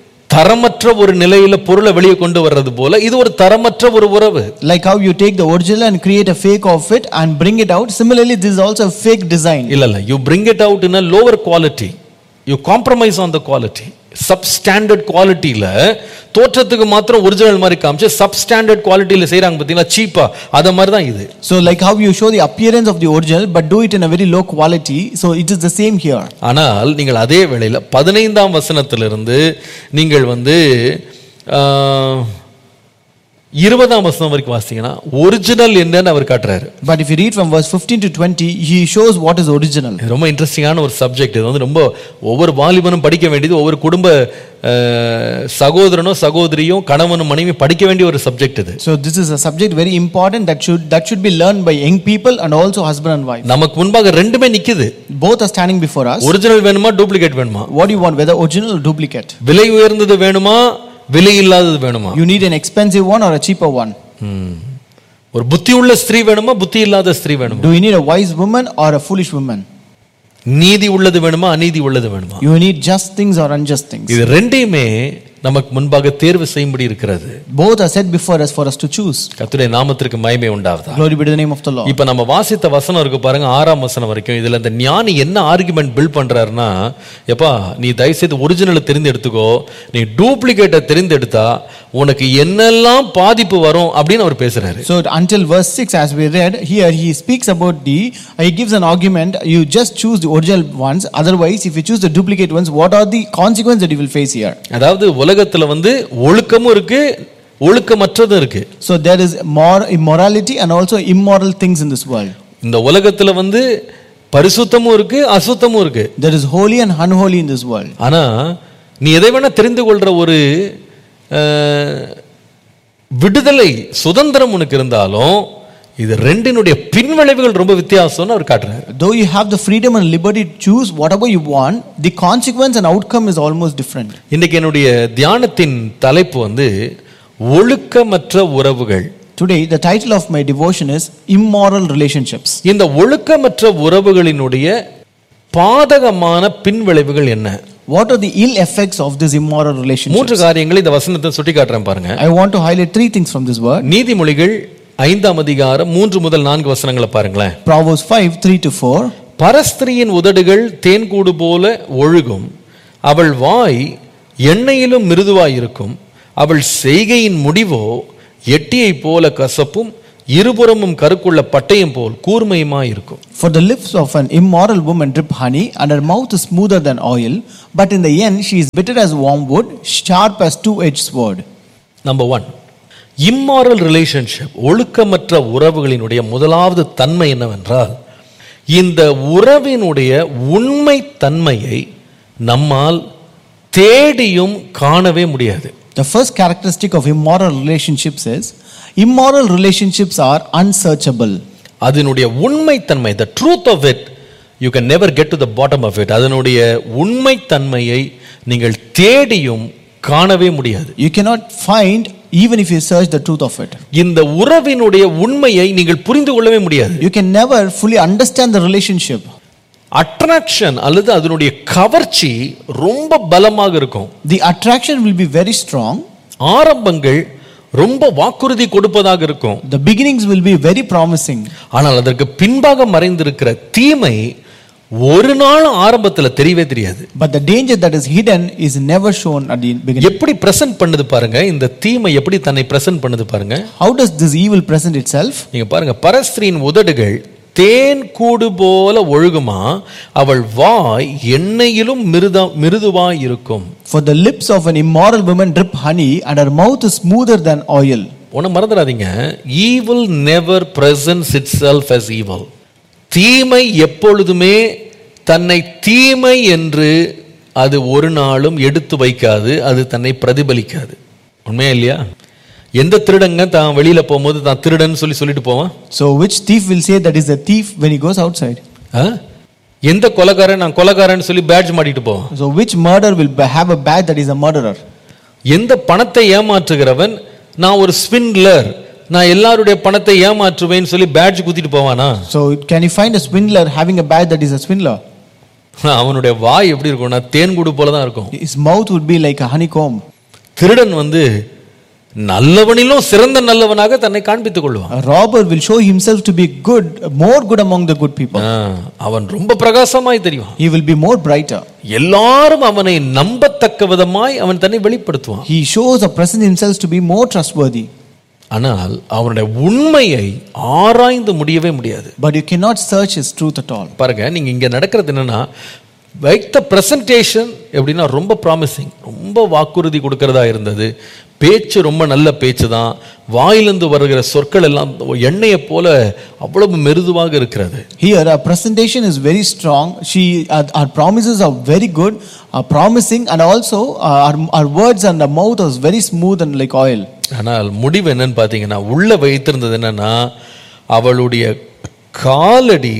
தரமற்ற ஒரு நிலையில பொருளை வெளியே கொண்டு வர்றது போல இது ஒரு தரமற்ற ஒரு உறவு Like how you take the original and create a fake of it and bring it out. Similarly, this is also a fake design. இல்ல இல்ல you bring it out in a lower quality you compromise on the quality substandard குவாலிட்டியில தோற்றத்துக்கு மாத்திரம் original மாதிரி காமிச்சு substandard குவாலிட்டியில செய்றாங்க பார்த்தீங்களா சீப்பா அத மாதிரி தான் இது So, like how you show the appearance of the original but do it in a very low quality, so it is the same here. ஆனால் நீங்கள் அதே வேளையில் பதினைந்தாம் வசனத்திலிருந்து நீங்கள் வந்து ஆஹ், இருபதாம் வசனம் வரைக்கும் வாசிங்கன்னா ஒரிஜினல் என்னன்னு அவர் காட்டுறாரு But if you read from verse 15 to 20, he shows what is original. இது ரொம்ப இன்ட்ரெஸ்டிங்கான ஒரு சப்ஜெக்ட் இது வந்து ரொம்ப ஒவ்வொரு வாலிபனும் படிக்க வேண்டியது ஒவ்வொரு குடும்ப ஆஹ், சகோதரனும் சகோதரியும் கணவனும் மனைவி படிக்க வேண்டிய ஒரு சப்ஜெக்ட் இது So, this is a subject very important that should that should be learned by young people and also husband and wife. நமக்கு முன்பாக ரெண்டுமே நிக்குது Both are standing before us. Original வேணுமா டூப்ளிகேட் வேணுமா What do you want, whether original or duplicate? விலை உயர்ந்தது வேணுமா விலை இல்லாதது வேணுமா You need an expensive one or a cheaper one. ஒரு புத்தி உள்ள ஸ்திரீ வேணுமா புத்தி இல்லாத ஸ்திரீ வேணுமா Do you need a wise woman or a foolish woman? நீதி உள்ளது வேணுமா அநீதி உள்ளது வேணுமா You need just things or unjust things. இது ரெண்டையுமே நமக்கு முன்பாக தேர்வு செய்யும்படி இருக்கிறது Both are set before us for us to choose. கர்த்தருடைய நாமத்திற்கு மகிமை உண்டாவதா Glory be to the name of the Lord. இப்ப நம்ம வாசித்த வசனம் இருக்கு பாருங்க ஆறாம் வசனம் வரைக்கும் இதுல இந்த ஞானி என்ன ஆர்குமெண்ட் பில்ட் பண்றாருன்னா எப்பா நீ தயவுசெய்து ஒரிஜினலை தெரிந்து எடுத்துக்கோ நீ டூப்ளிகேட்டை தெரிந்து எடுத்தா உனக்கு என்னெல்லாம் பாதிப்பு வரும் அப்படின்னு அவர் பேசுறாரு So until verse 6, as we read, here he speaks about the, he gives an argument, you just choose the original ones, otherwise if you choose the duplicate ones, what are the consequences that you will face here? அதாவது உலகத்துல வந்து ஒழுக்கமும் இருக்கு ஒழுக்கமற்றதும் இருக்கு So there is more immorality and also immoral things in this world. இந்த உலகத்துல வந்து பரிசுத்தமும் இருக்கு அசுத்தமும் இருக்கு There is holy and unholy in this world. ஆனா நீ எதை வேணா தெரிந்து கொள்ற ஒரு அஹ், விடுதலை சுதந்திரம் உனக்கு இருந்தாலும் இது ரெண்டினுடைய பின்விளைவுகள் ரொம்ப வித்தியாசம்னு அவர் காட்டுறாரு Though you have the freedom and liberty to choose whatever you want, the consequence and outcome is almost different. இன்னைக்கு என்னுடைய தியானத்தின் தலைப்பு வந்து ஒழுக்கமற்ற உறவுகள் Today, the title of my devotion is Immoral Relationships. இந்த ஒழுக்கமற்ற உறவுகளினுடைய பாதகமான பின்விளைவுகள் என்ன What are the ill effects of this immoral relationship? மூன்று காரியங்களை இந்த வசனத்தை சுட்டி காட்டுறேன் பாருங்க I want to highlight three things from this word. நீதிமொழிகள் ஐந்தாம் அதிகாரம் மூன்று முதல் நான்கு வசனங்களை பாருங்களேன் Proverbs 5 3 to 4. பரஸ்திரியின் உதடுகள் தேன்கூடு போல ஒழுகும் அவள் வாய் எண்ணெயிலும் மிருதுவாயிருக்கும் அவள் செய்கையின் முடிவோ எட்டியைப் போல கசப்பும் இருபுறமும் கருக்குள்ள பட்டயம் போல் கூர்மையுமாயிருக்கும் For the lips of an immoral woman drip honey, and her mouth is smoother than oil, but in the end she is bitter as wormwood, sharp as two edged sword. Number one immoral relationship ஒழுக்கமற்ற உறவுகளினுடைய முதலாவது தன்மை என்னவென்றால் இந்த உறவினுடைய உண்மை தன்மையை நம்மால் தேடியும் காணவே முடியாது The first characteristic of immoral relationships is immoral relationships are unsearchable. அதனுடைய உண்மைத்தன்மை the truth of it you can never get to the bottom of it அதனுடைய உண்மைத்தன்மையை நீங்கள் தேடியும் காணவே முடியாது You cannot find even if you search the truth of it. இந்த உறவினுடைய உண்மையை நீங்கள் புரிந்து கொள்ளவே முடியாது You can never fully understand the relationship. Attraction அல்லது அதனுடைய கவர்ச்சி ரொம்ப பலமாக இருக்கும் The attraction will be very strong. ஆரம்பங்கள் ரொம்ப வாக்குறுதி கொடுப்பதாக இருக்கும் The beginnings will be very promising. ஆனால் அதற்கு பின்பாக மறைந்திருக்கிற தீமை ஒரு நாள் ஆரம்பத்துல தெரியவே தெரியாது But the danger that is hidden is never shown at the beginning. எப்படி பிரசன்ட் பண்ணுது பாருங்க இந்த தீமை எப்படி தன்னை பிரசன்ட் பண்ணுது பாருங்க How does this evil present itself? நீங்க பாருங்க பரஸ்திரியின் உதடுகள் தேன் கூடு போல ஒழுகுமா அவள் வாய் எண்ணெயிலும் மிருத மிருதுவாய் இருக்கும் For the lips of an immoral woman drip honey, and her mouth is smoother than oil. ஒன்று மறந்துடாதீங்க evil never presents itself as evil தீமை எப்பொழுதுமே தன்னை தீமை என்று அது ஒரு நாளும் எடுத்து வைக்காது அது தன்னை பிரதிபலிக்காது உண்மையா இல்லையா எந்த திருடங்க தான் வெளியில போகும்போது தான் திருடன் சொல்லி சொல்லிட்டு போவான் So, which thief will say that is a thief when he goes outside? ஆ? எந்த கொலைகாரன் நான் கொலைகாரன் சொல்லி பேட்ஜ் மாட்டிட்டு போவான் So, which murderer will ba- have a badge that is a murderer? எந்த பணத்தை ஏமாற்றுகிறவன் நான் ஒரு ஸ்பின்லர் நான் எல்லாருடைய பணத்தை ஏமாற்றுவேன்னு சொல்லி பேட்ஜ் குத்திட்டு போவானா So, can you find a swindler having a badge that is a swindler? அவனுடைய வாய் எப்படி இருக்கும்னா தேன்கூடு போல தான் இருக்கும் His mouth would be like a honeycomb. திருடன் வந்து நல்லவனிலும் சிறந்த நல்லவனாக தன்னை காண்பித்துக் கொள்வான் A robber will show himself to be good, more good among the good people. ஆ, அவன் ரொம்ப பிரகாசமாய் தெரியும் He will be more brighter. எல்லாரும் அவனை நம்பத்தக்க விதமாய் அவன் தன்னை வெளிப்படுத்துவான் He shows or presents himself to be more trustworthy. ஆனால் அவனுடைய உண்மையை ஆராய்ந்து முடியவே முடியாது But you cannot search his truth at all. பாருங்க நீங்க இங்க நடக்கிறது என்னன்னா வைத்த பிரசன்டேஷன் எப்படின்னா ரொம்ப ப்ராமிசிங் ரொம்ப வாக்குறுதி கொடுக்கறதா இருந்தது பேச்சு ரொம்ப நல்ல பேச்சு தான் வாயிலிருந்து வருகிற சொற்கள் எல்லாம் எண்ணெயை போல அவ்வளவு மெருதுவாக இருக்கிறது Here, our presentation is very strong. She, our, our promises are very good, are promising, and also uh, our, our words and the mouth is very smooth and like oil. ஆனால் முடிவு என்னன்னு பார்த்தீங்கன்னா உள்ள வைத்திருந்தது என்னன்னா அவளுடைய காலடி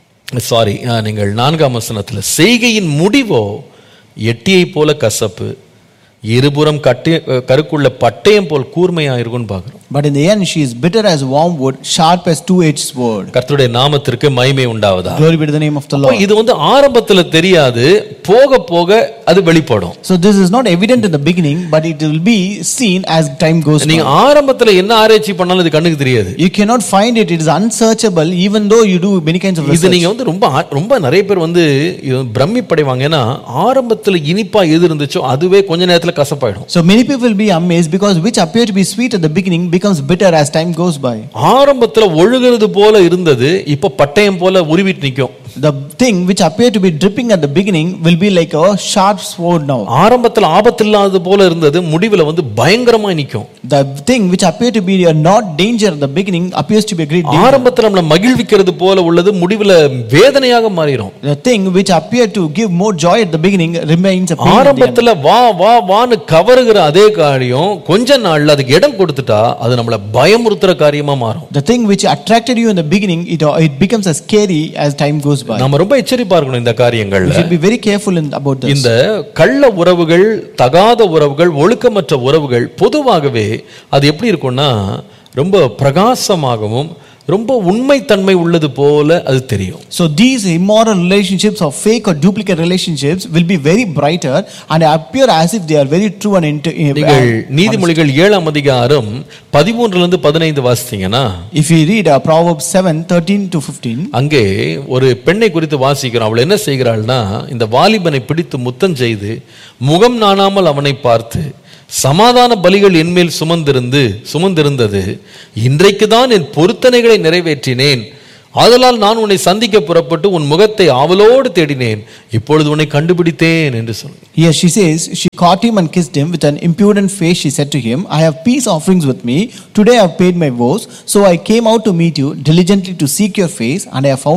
சாரி நீங்கள் நான்காம் வசனத்தில் செய்கையின் முடிவோ எட்டியை போல கசப்பு இருபுறம் கட்டை கருக்குள்ள பட்டயம் போல் கூர்மையா இருக்கும்னு பார்க்குறோம் But in the end, she is bitter as wormwood, sharp as two-edged sword. கர்த்தருடைய நாமத்திற்கு மகிமை உண்டாவதா Glory be to the name of the அப்போ Lord. இது வந்து ஆரம்பத்துல தெரியாது போக போக அது வெளிப்படும் So this is not evident in the beginning, but it will be seen as time goes நீங்க on. ஆரம்பத்துல என்ன ஆராய்ச்சி பண்ணாலும் இது கண்ணுக்கு தெரியாது You cannot find it; it is unsearchable, even though you do many kinds of இது research. நீங்க வந்து ரொம்ப ஆ- ரொம்ப நிறைய பேர் வந்து இது வந்து பிரமிப்படைவாங்க ஏன்னா ஆரம்பத்துல இனிப்பா எது இருந்துச்சோ அதுவே கொஞ்ச நேரத்துல கசப்பாயிடும் So many people will be amazed because which appear to be sweet at the beginning becomes bitter as time goes by. ஆரம்பத்துல ஒழுகிறது போல இருந்தது இப்ப பட்டயம் போல உருவிட்டு நிக்கும் The thing which appeared to be dripping at the beginning will be like a sharp sword now. ஆரம்பத்துல ஆபத்தில்லாதது போல இருந்தது முடிவுல வந்து பயங்கரமா நிக்கும் The thing which appeared to be a not danger at the beginning appears to be a great danger. ஆரம்பத்துல நம்மளை மகிழ்விக்கிறது போல உள்ளது முடிவுல வேதனையாக மாறிடும் The thing which appeared to give more joy at the beginning remains a pain. at the end. ஆரம்பத்துல வா வா வான்னு கவருகிற அதே காரியம் கொஞ்ச நாள்ல அதுக்கு இடம் கொடுத்துட்டா அது நம்மள பயமுறுத்துற காரியமா மாறும் The thing which attracted you in the beginning, it, it becomes as scary as time goes by. நம்ம ரொம்ப எச்சரிப்பா இருக்கணும் இந்த We காரியங்கள்ல should be very careful in, about this. இந்த கள்ள உறவுகள் தகாத உறவுகள் ஒழுக்கமற்ற உறவுகள் பொதுவாகவே அது எப்படி இருக்கும்னா ரொம்ப பிரகாசமாகவும் ரொம்ப உண்மைத்தன்மை உள்ளது போல அது தெரியும் So these immoral relationships or fake or duplicate relationships will be very brighter and appear as if they are very true and into, நீங்கள் நீதிமொழிகள் ஏழாம் அதிகாரம் பதிமூன்றுல இருந்து பதினைந்து வாசித்தீங்கன்னா If we read uh, Proverbs 7 13 to 15, அங்கே ஒரு பெண்ணை குறித்து வாசிக்கிறோம் அவள் என்ன செய்கிறாள்னா இந்த வாலிபனை பிடித்து முத்தம் செய்து முகம் நாணாமல் அவனை பார்த்து சமாதான பலிகள் என்மேல் சுமந்திருந்து சுமந்திருந்தது இன்றைக்கு தான் என் பொருத்தனைகளை நிறைவேற்றினேன் ஆதலால் நான் உன்னை சந்திக்க புறப்பட்டு உன் முகத்தை ஆவலோடு தேடினேன் இப்பொழுது உன்னை கண்டுபிடித்தேன் என்று சொன்னேன் here she says, She caught him and kissed him with an impudent face. She said to him, I have peace offerings with me. Today I have paid my vows. So I came out to meet you diligently to seek your face, and I have found you.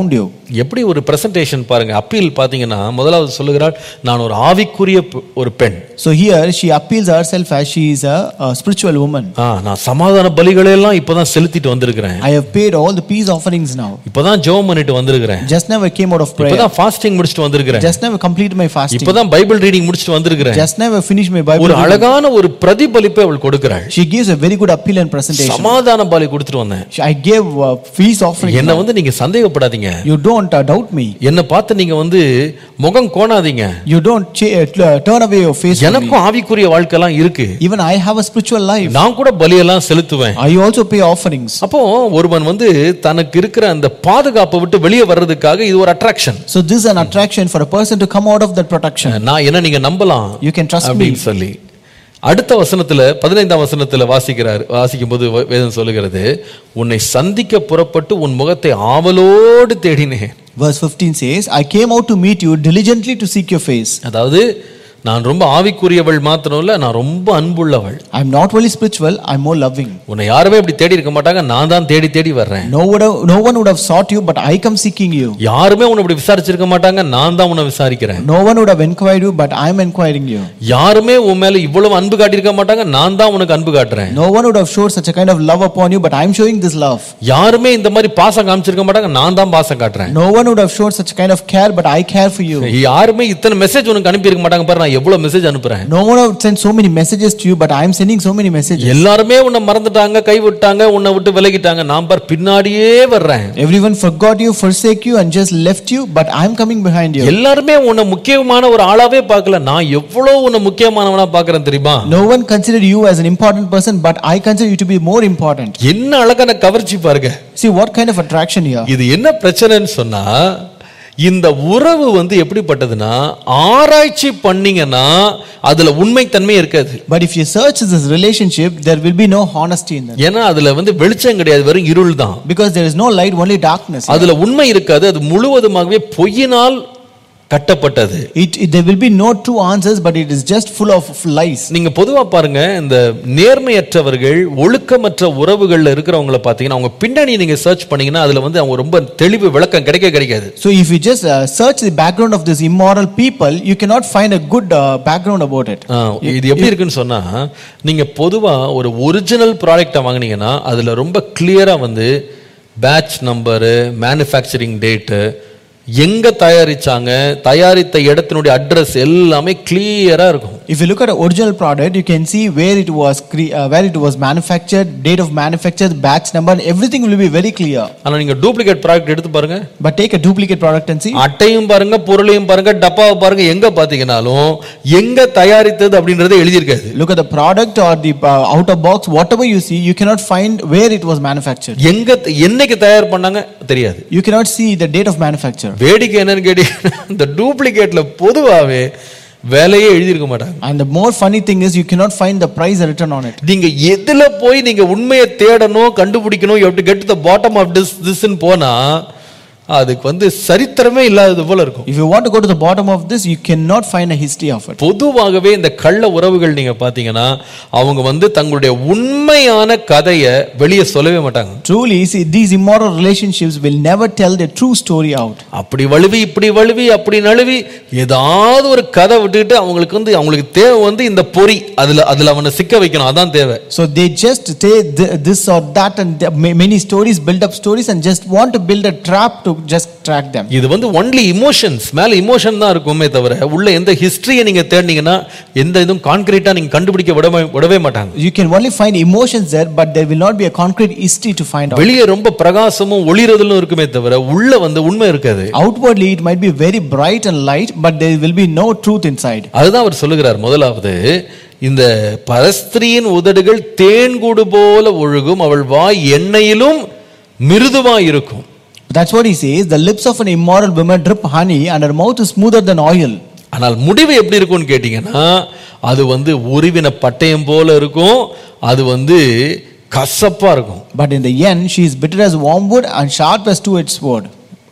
எப்படி ஒரு presentation பாருங்க appeal பாத்தீங்கன்னா முதலாவது சொல்லுகிறாள் நான் ஒரு ஆவிக்குரிய பெ- ஒரு பெண் So here she appeals herself as she is a, a spiritual woman. ஆ, நான் சமாதான பலிகளை எல்லாம் இப்பதான் செலுத்திட்டு வந்திருக்கிறேன் I have paid all the peace offerings now. இப்பதான் ஜெபம் பண்ணிட்டு வந்திருக்கிறேன் Just now I came out of prayer. இப்பதான் ஃபாஸ்டிங் முடிச்சுட்டு வந்திருக்கிறேன் Just now I completed my fasting. இப்பதான் பைபிள் ரீடிங் முடிச்சுட்டு வந்திருக்கிறேன் Just now I finished my Bible. ஒரு reading. அழகான ஒரு பிரதிபலிப்பை அவள் கொடுக்கிறாள் She gives a very good appeal and presentation. சமாதான பலி கொடுத்துட்டு வந்தேன் She- I gave uh, peace offering. என்ன வந்து நீங்க சந்தேகப்படாதீங்க You don't uh, doubt me. என்ன பார்த்து நீங்க வந்து முகம் கோணாதீங்க You don't cha- uh, t- turn away your face from me. எனக்கும் ஆவிக்குரிய வாழ்க்கைலாம் இருக்கு Even I have a spiritual life. நான் கூட பலியெல்லாம் செலுத்துவேன் I also pay offerings. அப்போ ஒருவன் வந்து தனக்கு இருக்கிற அந்த பாதுகாப்பை விட்டு வெளியே வர்றதுக்காக இது ஒரு attraction So this is an attraction for a person to come out of that protection. நான் என்ன நீங்க நம்பலாம் You can trust me. அப்படின்னு சொல்லி அடுத்த வசனத்துல பதினைந்தாம் வசனத்துல வாசிக்கிறார் வாசிக்கும் போது வே- வேதம் சொல்லுகிறது உன்னை சந்திக்க புறப்பட்டு உன் முகத்தை ஆவலோடு தேடினேன் Verse 15 says, I came out to meet you diligently to seek your face. அதாவது நான் ரொம்ப ஆவிக்குரியவள் மாத்திரம் இல்ல நான் ரொம்ப அன்புள்ளவள் I'm not only spiritual, I'm more loving. உன்னை யாருமே இப்படி தேடி இருக்க மாட்டாங்க நான் தான் தேடி தேடி வர்றேன் No one, no one would have sought you, but I come seeking you. யாருமே உன்னை இப்படி விசாரிச்சிருக்க மாட்டாங்க நான் தான் உன்னை விசாரிக்கிறேன் No one would have inquired you, but I'm inquiring you. யாருமே உன் மேல இவ்வளவு அன்பு காட்டியிருக்க மாட்டாங்க நான் தான் உனக்கு அன்பு காட்டுறேன் No one would have showed such a kind of love upon you, but I'm showing this love. யாருமே இந்த மாதிரி பாசம் காமிச்சிருக்க மாட்டாங்க நான் தான் பாசம் காட்டுறேன் No one would have shown such a kind of care, but I care for you. யாருமே இத்தனை மெசேஜ் உனக்கு அனுப்பியிருக்க மாட்டாங்க பாரு நான் எவ்வளவு மெசேஜ் அனுப்புறேன் No one would send so many messages to you, but I'm sending so many messages. எல்லாருமே உன்னை மறந்துட்டாங்க கைவிட்டாங்க உன்னை விட்டு விலகிட்டாங்க நான் பார் பின்னாடியே வர்றேன் Everyone forgot you, forsake you, and just left you, but I'm coming behind you. எல்லாருமே உன்னை முக்கியமான ஒரு ஆளாவே பார்க்கல நான் எவ்வளவு உன்னை முக்கியமானவனா பார்க்கறேன் தெரியுமா No one considered you as an important person, but I consider you to be more important. என்ன அழகான கவர்ச்சி பாருங்க See what kind of attraction here? இது என்ன பிரச்சனைன்னு சொன்னா இந்த உறவு வந்து எப்படிப்பட்டதுன்னா ஆராய்ச்சி பண்ணீங்கன்னா அதுல உண்மைத்தன்மை இருக்காது But if you search this relationship, there will be no honesty in that. ஏன்னா அதுல வந்து வெளிச்சம் கிடையாது வெறும் இருள் தான் Because there is no light, only darkness. அதுல உண்மை இருக்காது அது முழுவதுமாகவே பொய்யினால் கட்டப்பட்டது It, it- there will be no true answers, but it is just full of lies. நீங்க பொதுவா பாருங்க இந்த நேர்மையற்றவர்கள் ஒழுக்கமற்ற உறவுகள்ல இருக்கிறவங்கள பாத்தீங்கன்னா அவங்க பின்னணி நீங்க சர்ச் பண்ணீங்கன்னா அதுல வந்து அவங்க ரொம்ப தெளிவு விளக்கம் கிடைக்க கிடைக்காது So if you just uh, search the background of this immoral people, you cannot find a good uh, background about it. ஆ, இது எப்படி இருக்குன்னு சொன்னா நீங்க பொதுவா ஒரு ஒரிஜினல் ப்ராடக்டை வாங்குனீங்கன்னா அதுல ரொம்ப கிளியரா வந்து பேட்ச் நம்பரு மேனுஃபேக்சரிங் டேட்டு எங்க தயாரிச்சாங்க தயாரித்த இடத்தினுடைய அட்ரஸ் எல்லாமே கிளியரா இருக்கும் If you look at an original product, you can see where it was cre- uh, where it was manufactured, date of manufacture, batch number, everything will be very clear. ஆனா நீங்க duplicate product எடுத்து பாருங்க But take a duplicate product and see. அட்டையும் பாருங்க பொருளையும் பாருங்க டப்பாவை பாருங்க எங்க பாத்தீங்கன்னாலும் எங்க தயாரித்தது அப்படின்றத எழுதியிருக்காது Look at the product or the uh, outer box, whatever you see, you cannot find where it was manufactured. எங்க என்னைக்கு தயார் பண்ணாங்க தெரியாது You cannot see the date of manufacture. வேடிக்கை என்னன்னு கேட்டீங்கன்னா இந்த டூப்ளிகேட்ல பொதுவாவே விலையே எழுதியிருக்க மாட்டாங்க And the more funny thing is, you cannot find the price written on it. நீங்க எதுல போய் நீங்க உண்மையை தேடணும் கண்டுபிடிக்கணும் you to get the bottom of this திஸ்ன்னு போனா அதுக்கு வந்து சரித்திரமே இல்லாதது போல இருக்கும் If you want to go to the bottom of this, you cannot find a history of it. பொதுவாகவே இந்த கள்ள உறவுகள் நீங்க பாத்தீங்கன்னா அவங்க வந்து தங்களுடைய உண்மையான கதையை வெளியே சொல்லவே மாட்டாங்க Truly, see, these immoral relationships will never tell the true story out. அப்படி வழுவி இப்படி வழுவி அப்படி நழுவி ஏதாவது ஒரு கதை விட்டுக்கிட்டு அவங்களுக்கு வந்து அவங்களுக்கு தேவை வந்து இந்த பொறி அதுல அதுல அவனை சிக்க வைக்கணும் அதான் தேவை So they just take th- this or that and the- ma- many stories, build up stories, and just want to build a trap to just track them. இது வந்து ஒன்லி இமோஷன்ஸ் மேல இமோஷன் தான் இருக்குமே தவிர உள்ள எந்த ஹிஸ்டரியை நீங்க தேடினீங்கன்னா எந்த இதுவும் கான்கிரீட்டா நீங்க கண்டுபிடிக்க விடவே விடவே மாட்டாங்க You can only find emotions there, but there will not be a concrete history to find out. வெளியே ரொம்ப பிரகாசமும் ஒளிரதலும் இருக்குமே தவிர உள்ள வந்து உண்மை இருக்காது Outwardly, it might be very bright and light, but there will be no truth inside. அதுதான் அவர் சொல்லுகிறார் முதலாவது இந்த பரஸ்திரியின் உதடுகள் தேன்கூடு போல ஒழுகும் அவள் வாய் எண்ணெயிலும் மிருதுவாய் இருக்கும் That's what he says. The lips of an immoral woman drip honey, and her mouth is smoother than oil. ஆனால் முடிவு எப்படி இருக்கும்னு கேட்டிங்கன்னா அது வந்து உருவின பட்டயம் போல இருக்கும் அது வந்து கசப்பா இருக்கும் But in the end, she is bitter as wormwood and sharp as two-edged sword.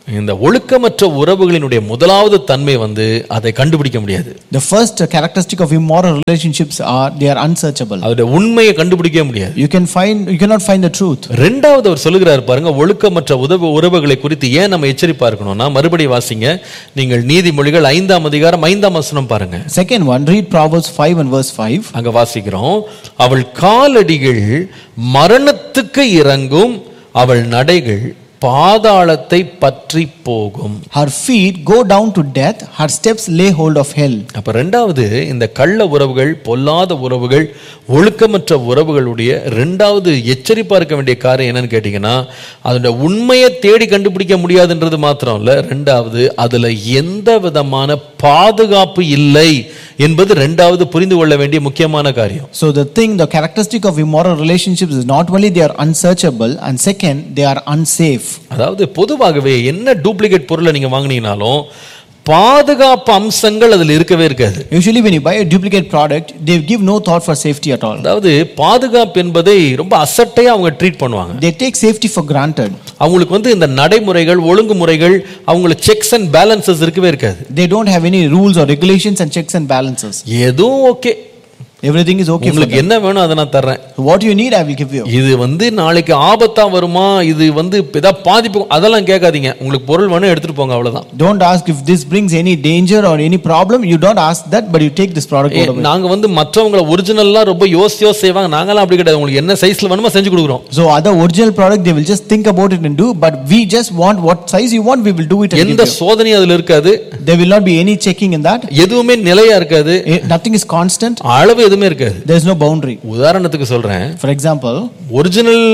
இந்த ஒழுக்கமற்ற உறவுகளினுடைய முதலாவது தன்மை வந்து அதை கண்டுபிடிக்க முடியாது The first characteristic of immoral relationships are they are unsearchable. அதோட உண்மையை கண்டுபிடிக்க முடியாது You can find you cannot find the truth. ரெண்டாவது அவர் சொல்லுகிறார் பாருங்க ஒழுக்கமற்ற உதவு உறவுகளை குறித்து ஏன் நம்ம எச்சரிப்பா இருக்கணும்னா மறுபடியும் வாசிங்க நீங்கள் நீதிமொழிகள் ஐந்தாம் அதிகாரம் ஐந்தாம் வசனம் பாருங்க Second one, read Proverbs 5 and verse 5. அங்க வாசிக்கிறோம் அவள் காலடிகள் மரணத்துக்கு இறங்கும் அவள் நடைகள் பாதாளத்தை பற்றி போகும் Her feet go down to death, her steps lay hold of hell. அப்ப ரெண்டாவது இந்த கள்ள உறவுகள் பொல்லாத உறவுகள் ஒழுக்கமற்ற உறவுகளுடைய ரெண்டாவது எச்சரிப்பா இருக்க வேண்டிய காரியம் என்னன்னு கேட்டீங்கன்னா அதோட உண்மையை தேடி கண்டுபிடிக்க முடியாதுன்றது மாத்திரம் இல்ல ரெண்டாவது அதுல எந்த விதமான பாதுகாப்பு இல்லை என்பது ரெண்டாவது புரிந்து கொள்ள வேண்டிய முக்கியமான காரியம் So the thing, the characteristic of immoral relationships is not only they are unsearchable, and second, they are unsafe. அதாவது பொதுவாகவே என்ன டூப்ளிகேட் பொருளை நீங்க வாங்குனீங்கனாலும் பாதுகாப்பு அம்சங்கள் அதுல இருக்கவே இருக்காது Usually, when you buy a duplicate product, they give no thought for safety at all. அதாவது பாதுகாப்பு என்பதை ரொம்ப அசட்டையா அவங்க ட்ரீட் பண்ணுவாங்க They take safety for granted. அவங்களுக்கு வந்து இந்த நடைமுறைகள் ஒழுங்குமுறைகள் அவங்களுக்கு செக்ஸ் அண்ட் பேலன்சஸ் இருக்கவே இருக்காது They don't have any rules or regulations and checks and balances. எதுவும் okay Everything is okay for உங்களுக்கு them. என்ன வேணும் அதை நான் தர்றேன் What you need, I will give you. இது வந்து நாளைக்கு ஆபத்தா வருமா இது வந்து ஏதாவது பாதிப்பு அதெல்லாம் கேட்காதீங்க உங்களுக்கு பொருள் வேணும் எடுத்துட்டு போங்க அவ்வளவுதான் Don't ask if this brings any danger or any problem. You don't ask that, but you take this product A, out of it. நாங்க வந்து மற்றவங்களை ஒரிஜினல்லாம் ரொம்ப யோசிச்சு யோசி செய்வாங்க நாங்களாம் அப்படி கிடையாது உங்களுக்கு என்ன சைஸ்ல வேணுமோ செஞ்சு கொடுக்குறோம் So other original product, they will just think about it and do. But we just want what size you want, we will do it and எந்த give you. சோதனையும் அதுல இருக்காது There will not be any checking in that. எதுவுமே நிலையா இருக்காது Eh, Nothing is constant. அளவு எதுவுமே இருக்காது There is no boundary. உதாரணத்துக்கு சொல்றேன் For example, original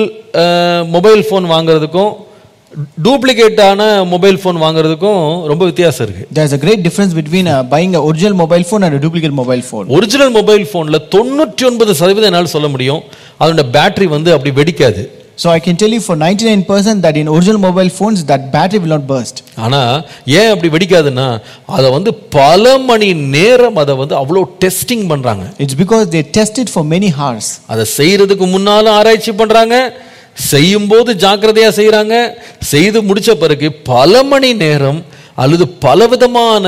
mobile phone வாங்குறதுக்கும் டூப்ளிகேட்டான மொபைல் ஃபோன் வாங்குறதுக்கும் ரொம்ப வித்தியாசம் இருக்கு there is a great difference between uh, buying an original mobile phone and a duplicate mobile phone. Original mobile ஃபோன்ல தொண்ணூற்றி ஒன்பது சதவீதம் என்னால் சொல்ல முடியும் அதோட பேட்டரி வந்து அப்படி வெடிக்காது So I can tell you for 99% that in original mobile phones, that battery will not burst. ஆனா ஏன் அப்படி வெடிக்காதுன்னா அதை வந்து பல மணி நேரம் அதை வந்து அவ்வளோ டெஸ்டிங் பண்றாங்க It's because they test it for many hours. அதை செய்யறதுக்கு முன்னாலும் ஆராய்ச்சி பண்றாங்க செய்யும்போது ஜாக்கிரதையா செய்றாங்க செய்து முடிச்ச பிறகு பல மணி நேரம் அல்லது பலவிதமான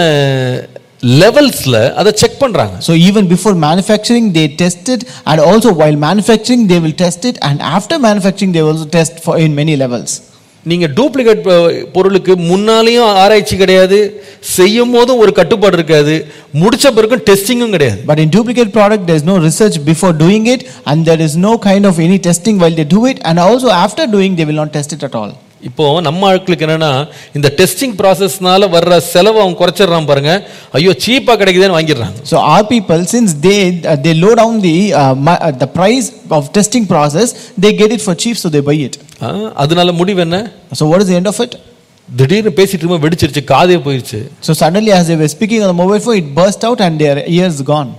லெவல்ஸ்ல அதை செக் பண்றாங்க So even before manufacturing, they test it, and also while manufacturing, they will test it, and after manufacturing, they will also test for in many levels. நீங்க டூப்ளிகேட் பொருளுக்கு முன்னாலேயும் ஆராய்ச்சி கிடையாது செய்யும் போதும் ஒரு கட்டுப்பாடு இருக்காது முடிச்ச பிறகும் டெஸ்டிங்கும் கிடையாது But in duplicate product, there is no research before doing it, and there is no kind of any testing while they do it, and also after doing, they will not test it at all. இப்போ நம்ம ஆட்களுக்கு என்னன்னா இந்த testing ப்ராசஸ்னால வர்ற செலவை அவங்க குறைச்சிடுறான் பாருங்க ஐயோ சீப்பா கிடைக்குதுன்னு வாங்கிடுறாங்க So our people, since they uh, they low down the uh, ma- uh, the price of testing process, they get it for cheap, so they buy it. ஆ, அதனால முடிவு என்ன So what is the end of it? திடீர்னு பேசிட்டு இருக்கும்போது வெடிச்சிருச்சு காதே போயிருச்சு So suddenly, as they were speaking on the mobile phone, it burst out, and their ears gone.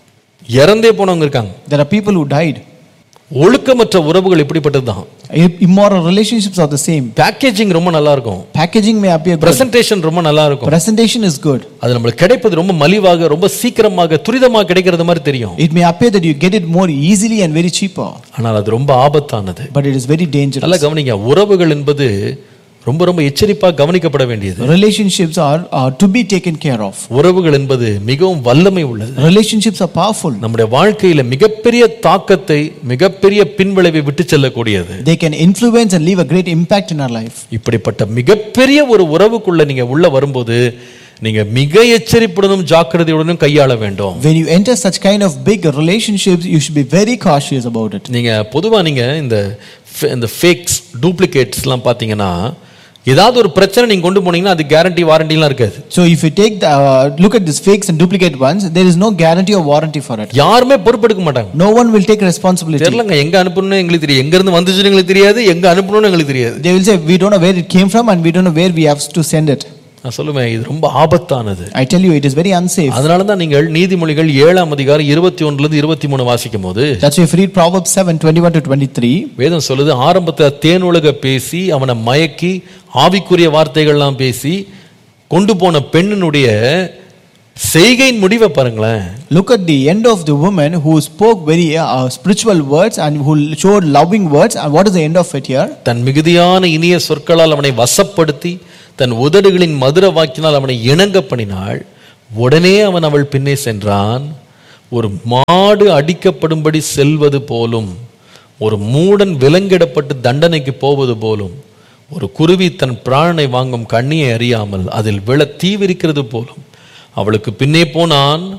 இறந்தே போனவங்க இருக்காங்க There are people who died. ஒழுக்கமற்ற உறவுகள் இப்படிப்பட்டது தான் I- Immoral relationships are the same. Packaging ரொம்ப நல்லா இருக்கும் Packaging may appear good. Presentation ரொம்ப நல்லா இருக்கும் Presentation is good. அது நம்மளுக்கு கிடைப்பது ரொம்ப மலிவாக ரொம்ப சீக்கிரமாக துரிதமாக கிடைக்கிறது மாதிரி தெரியும் It may appear that you get it more easily and very cheaper, ஆனால் அது ரொம்ப ஆபத்தானது but it is very dangerous. நல்லா கவனிங்க உறவுகள் என்பது ரொம்ப ரொம்ப எச்சரிப்பா கவனிக்கப்பட வேண்டியது Relationships are, are to be taken care of. உறவுகள் என்பது மிகவும் வல்லமை உள்ளது Relationships are powerful. நம்முடைய வாழ்க்கையில மிகப்பெரிய தாக்கத்தை மிகப்பெரிய பின்விளைவை விட்டு செல்லக்கூடியது They can influence and leave a great impact in our life. இப்படிப்பட்ட மிகப்பெரிய ஒரு உறவுக்குள்ள நீங்க உள்ள வரும்போது நீங்க மிக எச்சரிப்புடனும் ஜாக்கிரதையுடனும் கையாள வேண்டும் When you enter such kind of big relationships, you should be very cautious about it. நீங்க பொதுவா நீங்க இந்த fa- இந்த ஃபேக்ஸ் டூப்ளிகேட்ஸ்லாம் பார்த்தீங்கன்னா ஏதாவது ஒரு பிரச்சனை நீங்க கொண்டு போனீங்கன்னா அது கேரண்டி வாரண்டிலாம் இருக்காது So if you take the, uh, look at these fakes and duplicate ones, there is no guarantee or warranty for it. யாருமே பொறுப்பெடுக்க மாட்டாங்க No one will take responsibility. தெரியலங்க எங்க அனுப்பணும்னு எங்களுக்கு தெரியும் எங்க இருந்து வந்துச்சுன்னு எங்களுக்கு தெரியாது எங்க அனுப்பணும்னு எங்களுக்கு தெரியாது They will say, we don't know where it came from and we don't know where we have to send it. நான் சொல்லுவேன் இது ரொம்ப ஆபத்தானது I tell you, it is very unsafe. அதனால தான் நீங்கள் நீதிமொழிகள் ஏழாம் அதிகாரம் இருபத்தி ஒன்றுலேருந்து இருபத்தி மூணு வாசிக்கும் போது That's why if you read Proverbs 7 21 to 23, வேதம் சொல்லுது ஆரம்பத்தில் தேனுலக பேசி அவனை மயக்கி ஆவிக்குரிய வார்த்தைகள்லாம் பேசி கொண்டு போன பெண்ணினுடைய செய்கையின் முடிவை பாருங்களேன் Look at the end of the woman who spoke very uh, spiritual words and who showed loving words. And what is the end of it here? தன் மிகுதியான இனிய சொற்களால் அவனை வசப்படுத்தி தன் உதடுகளின் மதுர வாக்கினால் அவனை இணங்க பண்ணினாள் உடனே அவன் அவள் பின்னே சென்றான் ஒரு மாடு அடிக்கப்படும்படி செல்வது போலும் ஒரு மூடன் விலங்கிடப்பட்டு தண்டனைக்கு போவது போலும் ஒரு குருவி தன் பிராணனை வாங்கும் கண்ணியை அறியாமல் அதில் விழ தீவிரிக்கிறது போலும் அவளுக்கு பின்னே போனான்